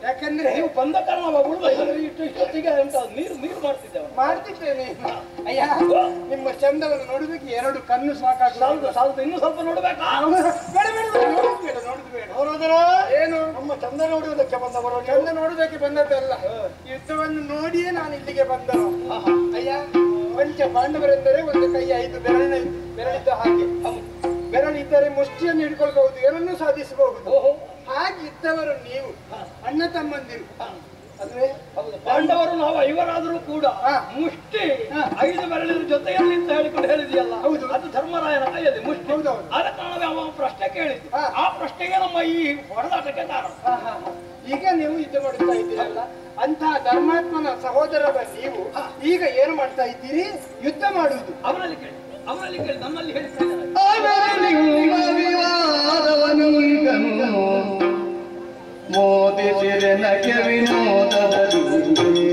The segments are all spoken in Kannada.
ಯಾಕಂದ್ರೆ ನೀವು ಬಂದ ಕಾರಣ ಉಳಿದ ಇಷ್ಟು ಇಷ್ಟೊತ್ತಿಗೆ ಅಂತ ನೀರು ನೀರು ಮಾಡ್ತಿದ್ದೇವೆ ಮಾಡ್ತಿದ್ದೇನೆ ಅಯ್ಯ ನಿಮ್ಮ ಚಂದವನ್ನು ನೋಡುವುದಕ್ಕೆ ಎರಡು ಕಣ್ಣು ಸಾಕಾಗ್ತದೆ ಸಾಲದು ಸಾಲದು ಇನ್ನೂ ಸ್ವಲ್ಪ ನೋಡ್ಬೇಕಾ ಬೇಡ ಬೇಡ ಬೇಡ, ನೋಡುದು ಬೇಡ ನೋಡುದು ಬೇಡ ಅವರೋದರ ಏನು ನಮ್ಮ ಚಂದ ನೋಡುವುದಕ್ಕೆ ಬಂದವರು ಚಂದ ನೋಡುವುದಕ್ಕೆ ಬಂದದ್ದಲ್ಲ ಯುದ್ಧವನ್ನು ನೋಡಿಯೇ ನಾನು ಇಲ್ಲಿಗೆ ಬಂದನು ಅಯ್ಯ ಪಂಚ ಪಾಂಡವರೆಂದರೆ ಒಂದು ಕೈ ಐದು ಬೆರಳಿನ ಬೆರಳಿದ್ದ ಹಾಗೆ ಬೆರಳಿದ್ದರೆ ಮುಷ್ಟಿಯನ್ನು ಹಿಡ್ಕೊಳ್ಬಹುದು ಏನನ್ನೂ ಸಾಧಿಸಬಹುದು ಓಹೋ ಹಾಗಿದ್ದವರು ನೀವು ಅಣ್ಣ ತಮ್ಮಂದಿರು ಅಲ್ವೇ ಹೌದು ಪಾಂಡವರು ನಾವು ಐವರಾದರೂ ಕೂಡ ಹಾ. ಮುಷ್ಟಿ ಹಾ. ಐದು ಬೆರಳಿನ ಜೊತೆಯಲ್ಲಿ ಅಂತ ಹೇಳಿಕೊಂಡು ಹೇಳಿದೆಯಲ್ಲ ಹೌದು. ಅದು ಧರ್ಮರಾಯನ ಕೈಯಲ್ಲಿ ಮುಷ್ಟಿ ಹೌದೌದು. ಆದ ಕಾರಣ ಅವ ಪ್ರಶ್ನೆ ಕೇಳಿದ್ದು ಹಾ. ಆ ಪ್ರಶ್ನೆಗೆ ನಮ್ಮ ಈ ಹೊಡೆದಾಟಕ್ಕೆ ಕಾರಣ ಹಾ, ಹಾ, ಹಾ. ಈಗ ನೀವು ಯುದ್ಧ ಮಾಡುತ್ತಾ ಇದ್ದೀರಲ್ಲ ಅಂತಹ ಧರ್ಮಾತ್ಮನ ಸಹೋದರರ ನೀವು ಈಗ ಏನು ಮಾಡ್ತಾ ಇದ್ದೀರಿ ಯುದ್ಧ ಮಾಡುವುದು ಅವರಲ್ಲಿ ಕೇಳಿ ಅವರಲ್ಲಿ ಕೇಳಿ ನನ್ನಲ್ಲಿ ಹೇಳ್ತಾ ಇದ್ದಾರೆ ಮೋದಿಸಿರೆ ನಗೆ ವಿನೋದದಲ್ಲಿ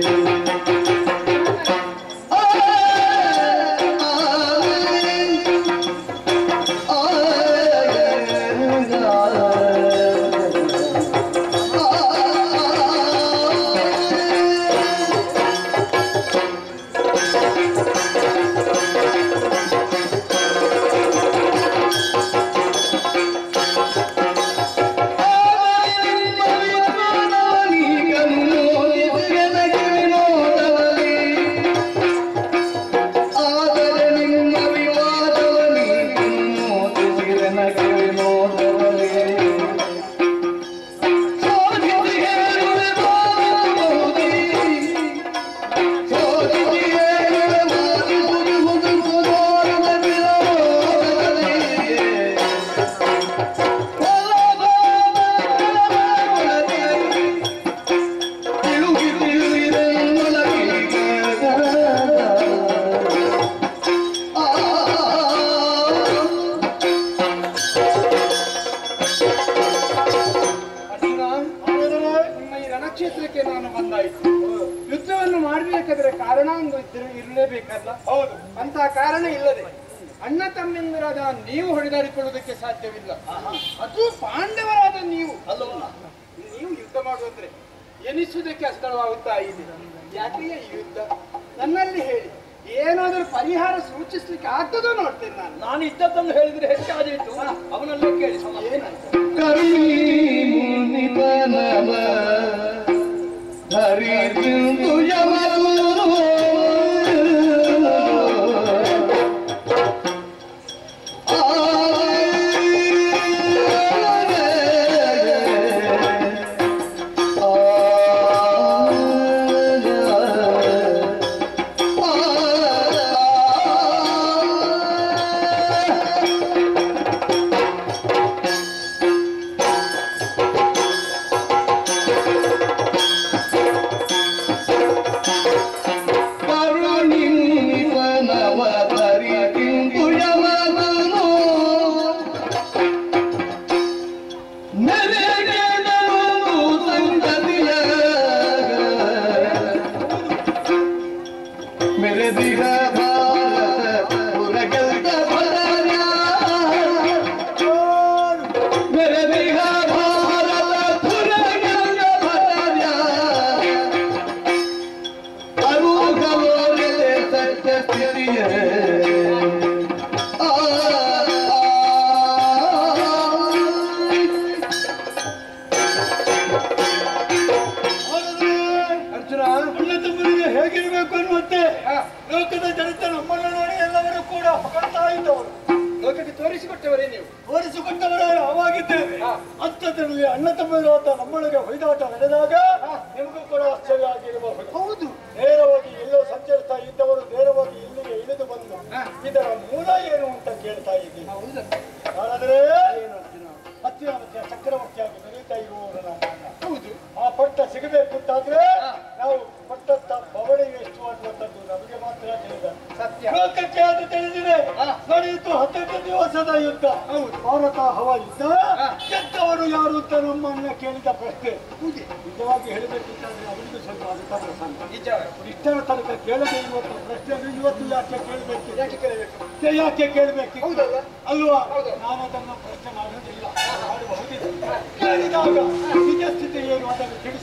ಆದರೆ ನಿಮ್ಮ ವಿವಾದವನಿ ಮೋದಿಸಿರೆ ನಗೆ ವಿನೋದವಲಿ ಸೋದಿಸಿ ಹೇಳುವೆ ಮೋದಿ ಸೋದಿಸಿ ಹೇಳುವೆ ಮೋದಿ ಸುಗಿ ಹುದುಕು ನೋಡುವ ವಿರೋಧದಲ್ಲಿ ಅರ್ಜುನ ನಿಮ್ಮ ಈ ರಣಕ್ಷೇತ್ರಕ್ಕೆ ನಾನು ಬಂದಾಯಿತು ಯುದ್ಧವನ್ನು ಮಾಡಬೇಕಾದ್ರೆ ಕಾರಣ ಒಂದು ಇದ್ದರೆ- ಇರಲೇಬೇಕಲ್ಲ ಹೌದು ಅಂತಹ ಕಾರಣ ಇಲ್ಲದೆ ಅಣ್ಣ ತಮ್ಮೆಂದರಾದ ನೀವು ಹೊಡೆದಾಡಿಕೊಳ್ಳುವುದಕ್ಕೆ ಸಾಧ್ಯವಿಲ್ಲ ಅದು ಪಾಂಡವರಾದ ನೀವು ಅಲ್ಲವಲ್ಲ ನೀವು ಯುದ್ಧ ಮಾಡುವಂದ್ರೆ ಎನಿಸುವುದಕ್ಕೆ ಅಸ್ಥಳವಾಗುತ್ತಾ ಇದೆ ಯಾಕೆ ಈ ಯುದ್ಧ ನನ್ನಲ್ಲಿ ಹೇಳಿ ಏನಾದರೂ ಪರಿಹಾರ ಸೂಚಿಸ್ಲಿಕ್ಕೆ ಆಗ್ತದೋ ನೋಡ್ತೇನೆ ನಾನು ನಾನು ಇದ್ದದ್ದನ್ನು ಹೇಳಿದ್ರೆ ಹೆಚ್ಚಾದೀತು ಅವನಲ್ಲೇ ಕೇಳಿ ಸಮಾಧಾನ. ಏನಂತ ಕರಿಮುನಿಪನವ ಹರಿದು ಯಮಗುರು ಕರುಣಿಪನವ ಹರಿದು ಯಮಗುರು ಮೆರೆಗೆಡಲು ಸಂಗತಿಯ ಮೆರೆದಿಗ ಭಾರತ ಪುರಗೆಲ್ದ ಭರಯ ಮೆರೆದಿಗ ಭಾರತ ಪುರಗೆಲ್ದ ಭರಯ ಅರುಗಲೋರಿದೆ ಸತ್ಯ ಸ್ಥಿತಿಯ ಆ ಅರ್ಜುನ ಅಣ್ಣ ತಮ್ಮನಿಗೆ ಹೇಗಿರಬೇಕು ಅನ್ನುವಂತೆ ಹಾ, ಲೋಕದ ಜನತೆ ನಮ್ಮನ್ನು ನೋಡಿ ಎಲ್ಲವರು ಕೂಡ ಹೊಗಳ್ತಾ ಇದ್ದವರು ಲೋಕಕ್ಕೆ ತೋರಿಸಿಕೊಟ್ಟವರೇ ನೀವು ತೋರಿಸಿಕೊಂಡವರೇ ಅವಾಗಿದ್ದೇವೆ ಹಾ. ಅಂಥದ್ರಲ್ಲಿ ಅಣ್ಣ ತಮ್ಮರಾದ ನಮ್ಮೊಳಗೆ ಹೊಯ್ದಾಟ ನಡೆದಾಗ ನಿಮಗೂ ಕೂಡ ಆಶ್ಚರ್ಯ ಆಗಿರಬಹುದು ಹೌದು ನೇರವಾಗಿ ಎಲ್ಲೋ ಸಂಚರಿಸ್ತಾ ಇದ್ದವರು ನೇರವಾಗಿ ಇಲ್ಲಿಗೆ ಇಳಿದು ಬಂದು ಹಾ. ಇದರ ಮೂಲ ಏನು ಅಂತ ಕೇಳ್ತಾ ಇದ್ದೀನಿ ಹೌದಾ ಹಾಗಾದ್ರೆ ಏನು ಅರ್ಜುನ ಹತ್ತಿರ ಹತ್ತಿರ ಚಕ್ರವರ್ತಿಯಾಗಿ ಬೆಳೀತಾ ಇರುವವರು ನಾವು ಹೌದು ಆ ಪಟ್ಟ ಸಿಗಬೇಕು ಅಂತಾದ್ರೆ ಹಾ. ನಾವು ಪಟ್ಟಂತ ಬವಣೆ ಎಷ್ಟು ಅನ್ನುವಂಥದ್ದು ನಮಗೆ ಮಾತ್ರ ತಿಳಿದ ಸತ್ಯ ಲೋಕಕ್ಕೆ ಅದು ತಿಳಿದಿದೆ ಹಾ. ನಡೆಯಿತು ಹತ್ತತ್ತು ದಿವಸದ ಯುದ್ಧ ಹೌದು. ಭಾರತ ಹವ ಯುದ್ಧ ಹಾ. ಗೆದ್ದವರು ಯಾರು ಅಂತ ನಮ್ಮನ್ನ ಕೇಳಿದ ಪ್ರಶ್ನೆ ಹೌದೇ ನಿಜವಾಗಿ ಹೇಳಬೇಕಿತ್ತಾದ್ರೆ ಅವರಿಗೂ ಸ್ವಲ್ಪ ಅಧಿಕಾರ ಸಂತ ನಿಜ ಇಷ್ಟರ ತನಕ ಕೇಳದೆ ಇವತ್ತು ಪ್ರಶ್ನೆ ಇವತ್ತು ಯಾಕೆ ಕೇಳಬೇಕು ಯಾಕೆ ಕೇಳಬೇಕು ಯಾಕೆ ಕೇಳಬೇಕು ಹೌದಲ್ಲ ಅಲ್ವಾ ಹೌದು. ನಾನು ಅದನ್ನು ಪ್ರಶ್ನೆ ಮಾಡೋದಿಲ್ಲ ಮಾಡಬಹುದಿಲ್ಲ ಕೇಳಿದಾಗ ನಿಜ ಸ್ಥಿತಿ ಏನು ಅದನ್ನು ತಿಳಿಸಿ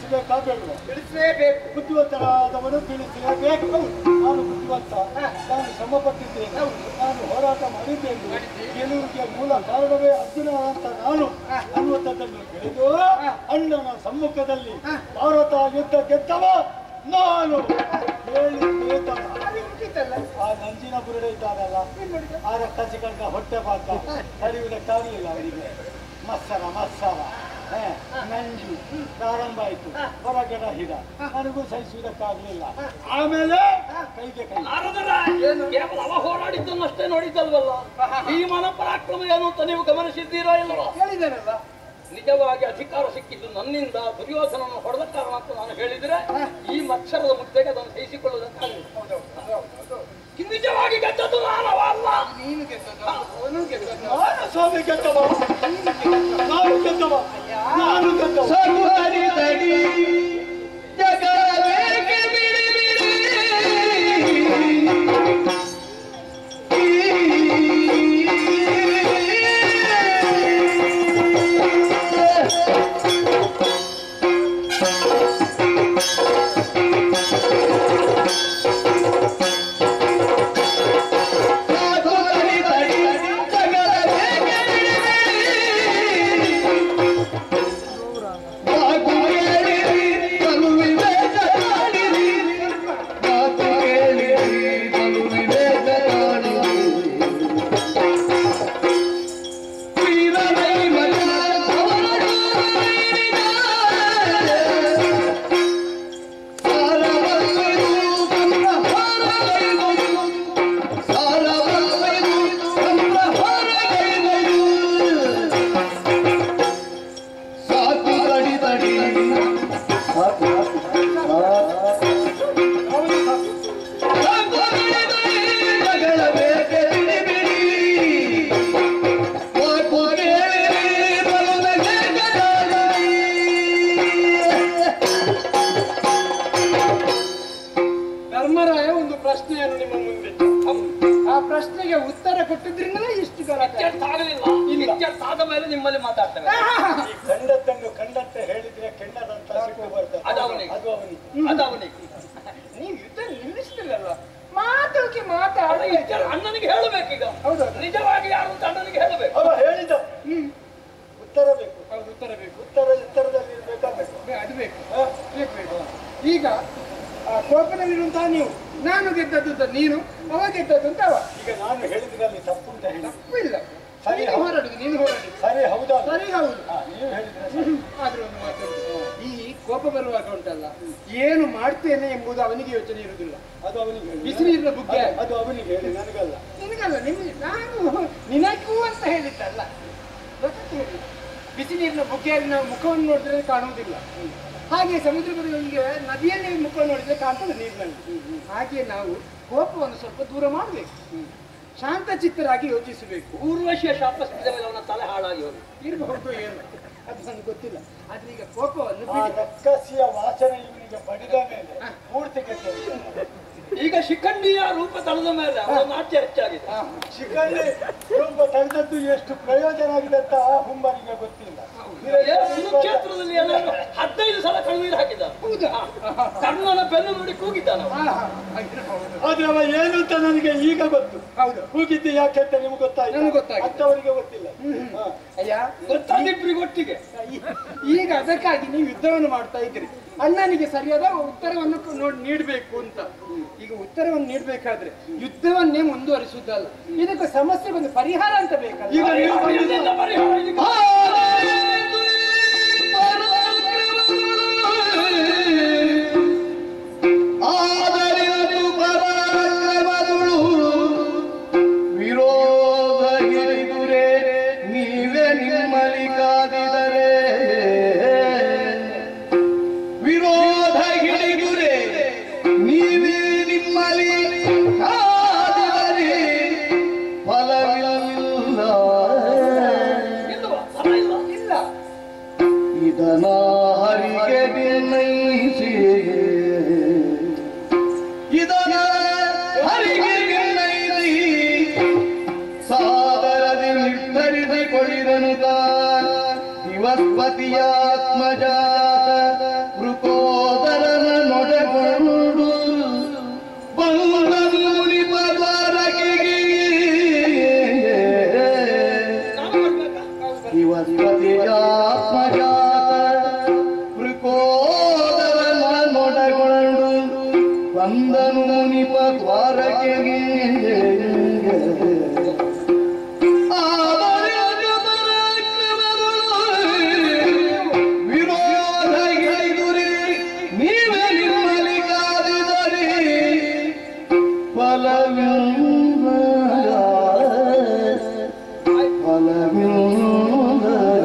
ತಿಳಿಸಬೇಕಾಗಲ್ವ ತಿಳಿಸಲೇಬೇಕು ಬುದ್ಧಿವಂತರಾದವನು ತಿಳಿಸಲೇಬೇಕು ನಾನು ಬುದ್ಧಿವಂತ ನಾನು ಶ್ರಮ ಪಟ್ಟಿದ್ದೇನೆ ನಾನು ಹೋರಾಟ ಮಾಡಿದ್ದೇನೆ ಗೆಲುವಿಗೆ ಮೂಲ ಕಾರಣವೇ ಅರ್ಜುನ ಅಂತ ನಾನು ಅನ್ನುವಂಥದ್ದನ್ನು ತಿಳಿದು ಅಣ್ಣನ ಸಮ್ಮುಖದಲ್ಲಿ ಭಾರತ ಯುದ್ಧ ಗೆದ್ದವ ನಾನು ಹೇಳಿ ವೇತನ ಅದು ಮುಗೀತಲ್ಲ ಆ ನಂಜಿನ ಬುರುಡೆ ಇದ್ದಾರಲ್ಲ ಆ ರಕ್ತಚಿಕಂಡ ಹೊಟ್ಟೆ ಪಾಕ ಕಡಿಯುವುದಕ್ಕಾಗಲಿಲ್ಲ ಅವರಿಗೆ ಮತ್ಸರ ಮತ್ಸರ ಹೇ, ನಂಜು ಪ್ರಾರಂಭ ಆಯ್ತು ಹೊರಗಡ ಹಿಡ ನನಗೂ ಸಹಿಸುವುದಕ್ಕಾಗಲಿಲ್ಲ ಆಮೇಲೆ ಕೈಗೆ ಕೈ ನಾರದರ ಕೇವಲ ಅವ ಹೋರಾಡಿದ್ದನ್ನಷ್ಟೇ ನೋಡಿದ್ದಲ್ವಲ್ಲ ಭೀಮನ ಪರಾಕ್ರಮ ಏನು ಅಂತ ನೀವು ಗಮನಿಸಿದ್ದೀರಾ ಇಲ್ಲವಾ ಹೇಳಿದ್ದಾನಲ್ಲ ನಿಜವಾಗಿ ಅಧಿಕಾರ ಸಿಕ್ಕಿದ್ದು ನನ್ನಿಂದ ದುರ್ಯೋಧನನ್ನು ಹೊಡೆದ ಕಾರಣ ಅಂತ ನಾನು ಹೇಳಿದ್ರೆ ಈ ಮತ್ಸರದ ಮುದ್ದೆಗೆ ಅದನ್ನು ಸಹಿಸಿಕೊಳ್ಳುವುದಕ್ಕಾಗಲಿಲ್ಲ ನಿಜವಾಗಿ ಗೆದ್ದದ್ದು ನಾನವ ಅಲ್ಲ ನೀನು ಗೆದ್ದದ್ದು ಅವನು ಗೆದ್ದದ್ದು ನಾನು ಸ್ವಾಮಿ ಗೆದ್ದವ ನಾನು ಗೆದ್ದವ ನಾನು ಗೆದ್ದವ ಸರ್ವರಿ ತಡಿ ಜಗವೇಕೆ ಬಿಡಿ ಬಿಡಿ ಸರ್ವರಿ ತಡಿ ಜಗವೇಕೆ ಬಿಡಿ ಮಾತು ಕೇಳಿರಿ ತನು ವಿವೇಕ ಕಾಣಿರಿ ಮಾತು ಕೇಳಿರಿ ತನು ವಿವೇಕ ಕಾಣಿರಿ ವೀರನೈ ಮಗ ಅವನಡು ಸಾರವಲ್ಲದು ಸಂಪ್ರಹಾರಗೈದು ಸಾರವಲ್ಲದು ಸಂಪ್ರಹಾರಗೈದು ಸಾಕು ತಡಿ ತಡಿ ಸಾಕು ಸಾಕು ತಡಿ ತಡಿ ಜಗಳ ಬೇಕೆ ಬಿಡಿ ಬಿಡಿ ಸಾಕು ಕೇಳಿರಿ ಬಲುನಗೆ ಗದಾಡಿರಿ. ಧರ್ಮರಾಯ ಒಂದು ಪ್ರಶ್ನೆಯನ್ನು ನಿಮ್ಮ ಮುಂದೆ ಆ ಪ್ರಶ್ನೆಗೆ ಉತ್ತರ ಕೊಟ್ಟಿದ್ರಿಂದಲೇ ಇಷ್ಟು ಗಲಾಟೆ ಇತ್ಯರ್ಥ ಆಗಲಿಲ್ಲ ಇತ್ಯರ್ಥ ಆದ ಮೇಲೆ ನಿಮ್ಮಲ್ಲಿ ಮಾತಾಡ್ತೇವೆ ಈ ಕಂಡದ್ದನ್ನು ಕಂಡಂತೆ ಹೇಳಿದ್ರೆ ಕೆಣ್ಣದಂತ ಸಿಟ್ಟು ಬರ್ತದೆ ಅದು ಅವನಿಗೆ. ಅದು ಅವನಿಗೆ ಅದು ಅವನಿಗೆ ನೀವು ಯುದ್ಧ ನಿಲ್ಲಿಸ್ತಿಲ್ಲಲ್ವ ಮಾತೋಕೆ ಅಲ್ಲ, ಮಾತಾಡಿ ಇತ್ಯರ್ಥ ಅಣ್ಣನಿಗೆ ಹೇಳಬೇಕೀಗ ಹೌದು. ನಿಜವಾಗಿ ಯಾರು ಅಂತ ಅಣ್ಣನಿಗೆ ಹೇಳಬೇಕು ಅವ ಹೇಳಿದ ಹ್ಮ್ ಉತ್ತರ ಬೇಕು ಹೌದು ಉತ್ತರ ಬೇಕು ಉತ್ತರ ಉತ್ತರದಲ್ಲಿ ಇರ್ಬೇಕಾಗಬೇಕು ಬೇ- ಅದು ಬೇಕು ಹ? ಬೇಕು ಬೇಕು ಈಗ ಆ ಕೋಪದಲ್ಲಿರುವಂತಹ ನೀವು ನಾನು ಗೆದ್ದದ್ದು ಅಂತ ನೀನು ಅವ ಗೆದ್ದದ್ದು ಅಂತ ಅವ ಈಗ ನಾನು ಹೇಳಿದ್ರಲ್ಲಿ ತಪ್ಪು ಅಂತ ಹೇಳಿ ತಪ್ಪಿಲ್ಲ ಸರಿ, ನೀನು ಹೌದು. ಹೋರಾಡುದು ನೀನು ಹೋರಾಡುದು ಸರಿ ಹೌದಾ ಸರಿ ಹೌದು ಹಾ, ನೀವು ಹೇಳಿದ್ರೆ ಸರಿ. ಆದ್ರೂ ಒಂದು ಮಾತು ಉಂಟು. ಈ ಕೋಪ ಬರುವಾಗ ಉಂಟಲ್ಲ ಏನು ಮಾಡ್ತೇನೆ ಎಂಬುದು ಅವನಿಗೆ ಯೋಚನೆ ಇರುವುದಿಲ್ಲ ಅದು ಅವನಿಗೆ ಹೇಳಿ. ಬಿಸಿ ನೀರಿನ ಬುಗ್ಗೆ. ಅದು- ಅದು ಅವನಿಗೆ ಹೇಳಿ ನನಗಲ್ಲ ನಿನಗಲ್ಲ ನಿಮ್ಗೆ ನಾನು ನಿನಗೂ ಅಂತ ಹೇಳಿದ್ದಲ್ಲ ಗೊತ್ತಾಯ್ತು ಹೇಳಿ. ಬಿಸಿ ನೀರಿನ ಬುಗ್ಗೆಯಲ್ಲಿ ನಾವು ಮುಖವನ್ನು ನೋಡಿದ್ರೆ ಕಾಣುವುದಿಲ್ಲ ಹಾಗೆ ಸಮುದ್ರ ಬದಿಯೊಂದಿಗೆ ನದಿಯಲ್ಲಿ ಮುಖವನ್ನು ನೋಡಿದ್ರೆ ಕಾಣ್ತದೆ ನೀರಿನಲ್ಲಿ ಹಾಗೆ ನಾವು ಕೋಪವನ್ನು ಸ್ವಲ್ಪ ದೂರ ಮಾಡಬೇಕು ಶಾಂತ ಚಿತ್ತರಾಗಿ ಯೋಚಿಸಬೇಕು ಊರ್ವಶಿಯ ಶಾಪ ಸಿಕ್ಕಿದ ಮೇಲೆ ಅವನ ತಲೆ ಹಾಳಾಗಿ ಹೋಗಿ ಇರಬಹುದು ಏನು ಅದು ನನಗೆ ಗೊತ್ತಿಲ್ಲ ಆದ್ರೆ ಈಗ ಕೋಪವನ್ನು ಆ ಬಿಡಿ ರಕ್ಕಸಿಯ ವಾಸನೆ ಇವನಿಗೆ ಬಡಿದ ಮೇಲೆ ಮೂರ್ತಿ ಕೆಟ್ಟದ್ದು. ಈಗ ಶಿಖಂಡಿಯ ರೂಪ ತಳೆದ ಮೇಲೆ ಅವನ ನಾಟ್ಯ ಹೆಚ್ಚಾಗಿದೆ ಶಿಖಂಡಿ ರೂಪ ತಂದದ್ದು ಎಷ್ಟು ಪ್ರಯೋಜನ ಆಗಿದೆ ಅಂತ ಆ ಹುಂಬನಿಗೆ ಗೊತ್ತಿಲ್ಲ ಏನು ಕ್ಷೇತ್ರದಲ್ಲಿ ಏನಾದ್ರು ಹದಿನೈದು ಸಲ ಕಣ್ಣೀರು ಹಾಕಿದ ಹೌದಾ ಕರ್ಣನ ಬೆನ್ನು ನೋಡಿ ಕೂಗಿದ್ದಾನ ಅವ. ಹಾ, ಹಾ, ಹಾಗಿರಬಹುದು. ಆದ್ರೆ ಅವ ಏನು ಅಂತ ನನಗೆ ಈಗ ಗೊತ್ತು ಹೌದು ಹೋಗಿದ್ದು ಯಾಕೆ ಅಂತ ನಿಮ್ಗೆ ಗೊತ್ತಾಯ್ತು ನನಗೆ ಗೊತ್ತಾಗಿದೆ. ಅಂತವರಿಗೆ ಗೊತ್ತಿಲ್ಲ ಹಾ. ಅಯ್ಯ ಗೊತ್ತಾದಿಬ್ರಿಗೆ ಒಟ್ಟಿಗೆ ಈ- ಈಗ ಅದಕ್ಕಾಗಿ ನೀವು ಯುದ್ಧವನ್ನು ಮಾಡ್ತಾ ಇದ್ದೀರಿ ಅಣ್ಣನಿಗೆ ಸರಿಯಾದ ಉತ್ತರವನ್ನು ಕ- ನೋಡಿ ನೀಡಬೇಕು ಅಂತ ಈಗ ಉತ್ತರವನ್ನು ನೀಡಬೇಕಾದ್ರೆ ಯುದ್ಧವನ್ನೇ ಮುಂದುವರಿಸುವುದಲ್ಲ ಇದಕ್ಕೆ ಸಮಸ್ಯೆಗೊಂದು ಪರಿಹಾರ ಅಂತ ಬೇಕಲ್ಲ ಈಗ ನೀವು ಇದೆಲ್ಲ ಪರಿಹಾರ ಇದಕ್ಕೆ. ಆದರಿದು ಪರಾಕ್ರಮಗಳು ವಿರೋಧ ಹಿಡಿದುರೆ ನೀವೇ ನಿಮ್ಮಲಿ ಕಾದಿದರೆ ವಿರೋಧ ಹಿಡಿದುರೆ ನೀವೇ ನಿಮ್ಮಲಿ ಕಾದಿದರೆ ಫಲವಿಲ್ಲ ಇಲ್ವಾ? ಫಲ ಇಲ್ಲ. ಇಲ್ಲ ಇದನ ಹರಿಗೆ ನಿರ್ಣಯಿಸಿ ಇದನ ಹರಿಗೆ ನಿರ್ಣಯಿಸಿ ಸಾದರದಿ ನಿರ್ಧರಿಸಿಕೊಳ್ಳಿದನು ದಿವಸ್ಪತಿಯಾತ್ಮಜ ಕೃಪ ಬಂದನು ಮುನಿಪ ದ್ವಾರಕೆಗೆ ಆದರೆ ವಿರೋಧ ಹೇಳಿದುರಿ ನೀವೇ ನಿಮ್ಮಲ್ಲಿ ಕಾದಿದರೆ ಫಲವಿಲ್ಲ ಫಲವಿಲ್ಲ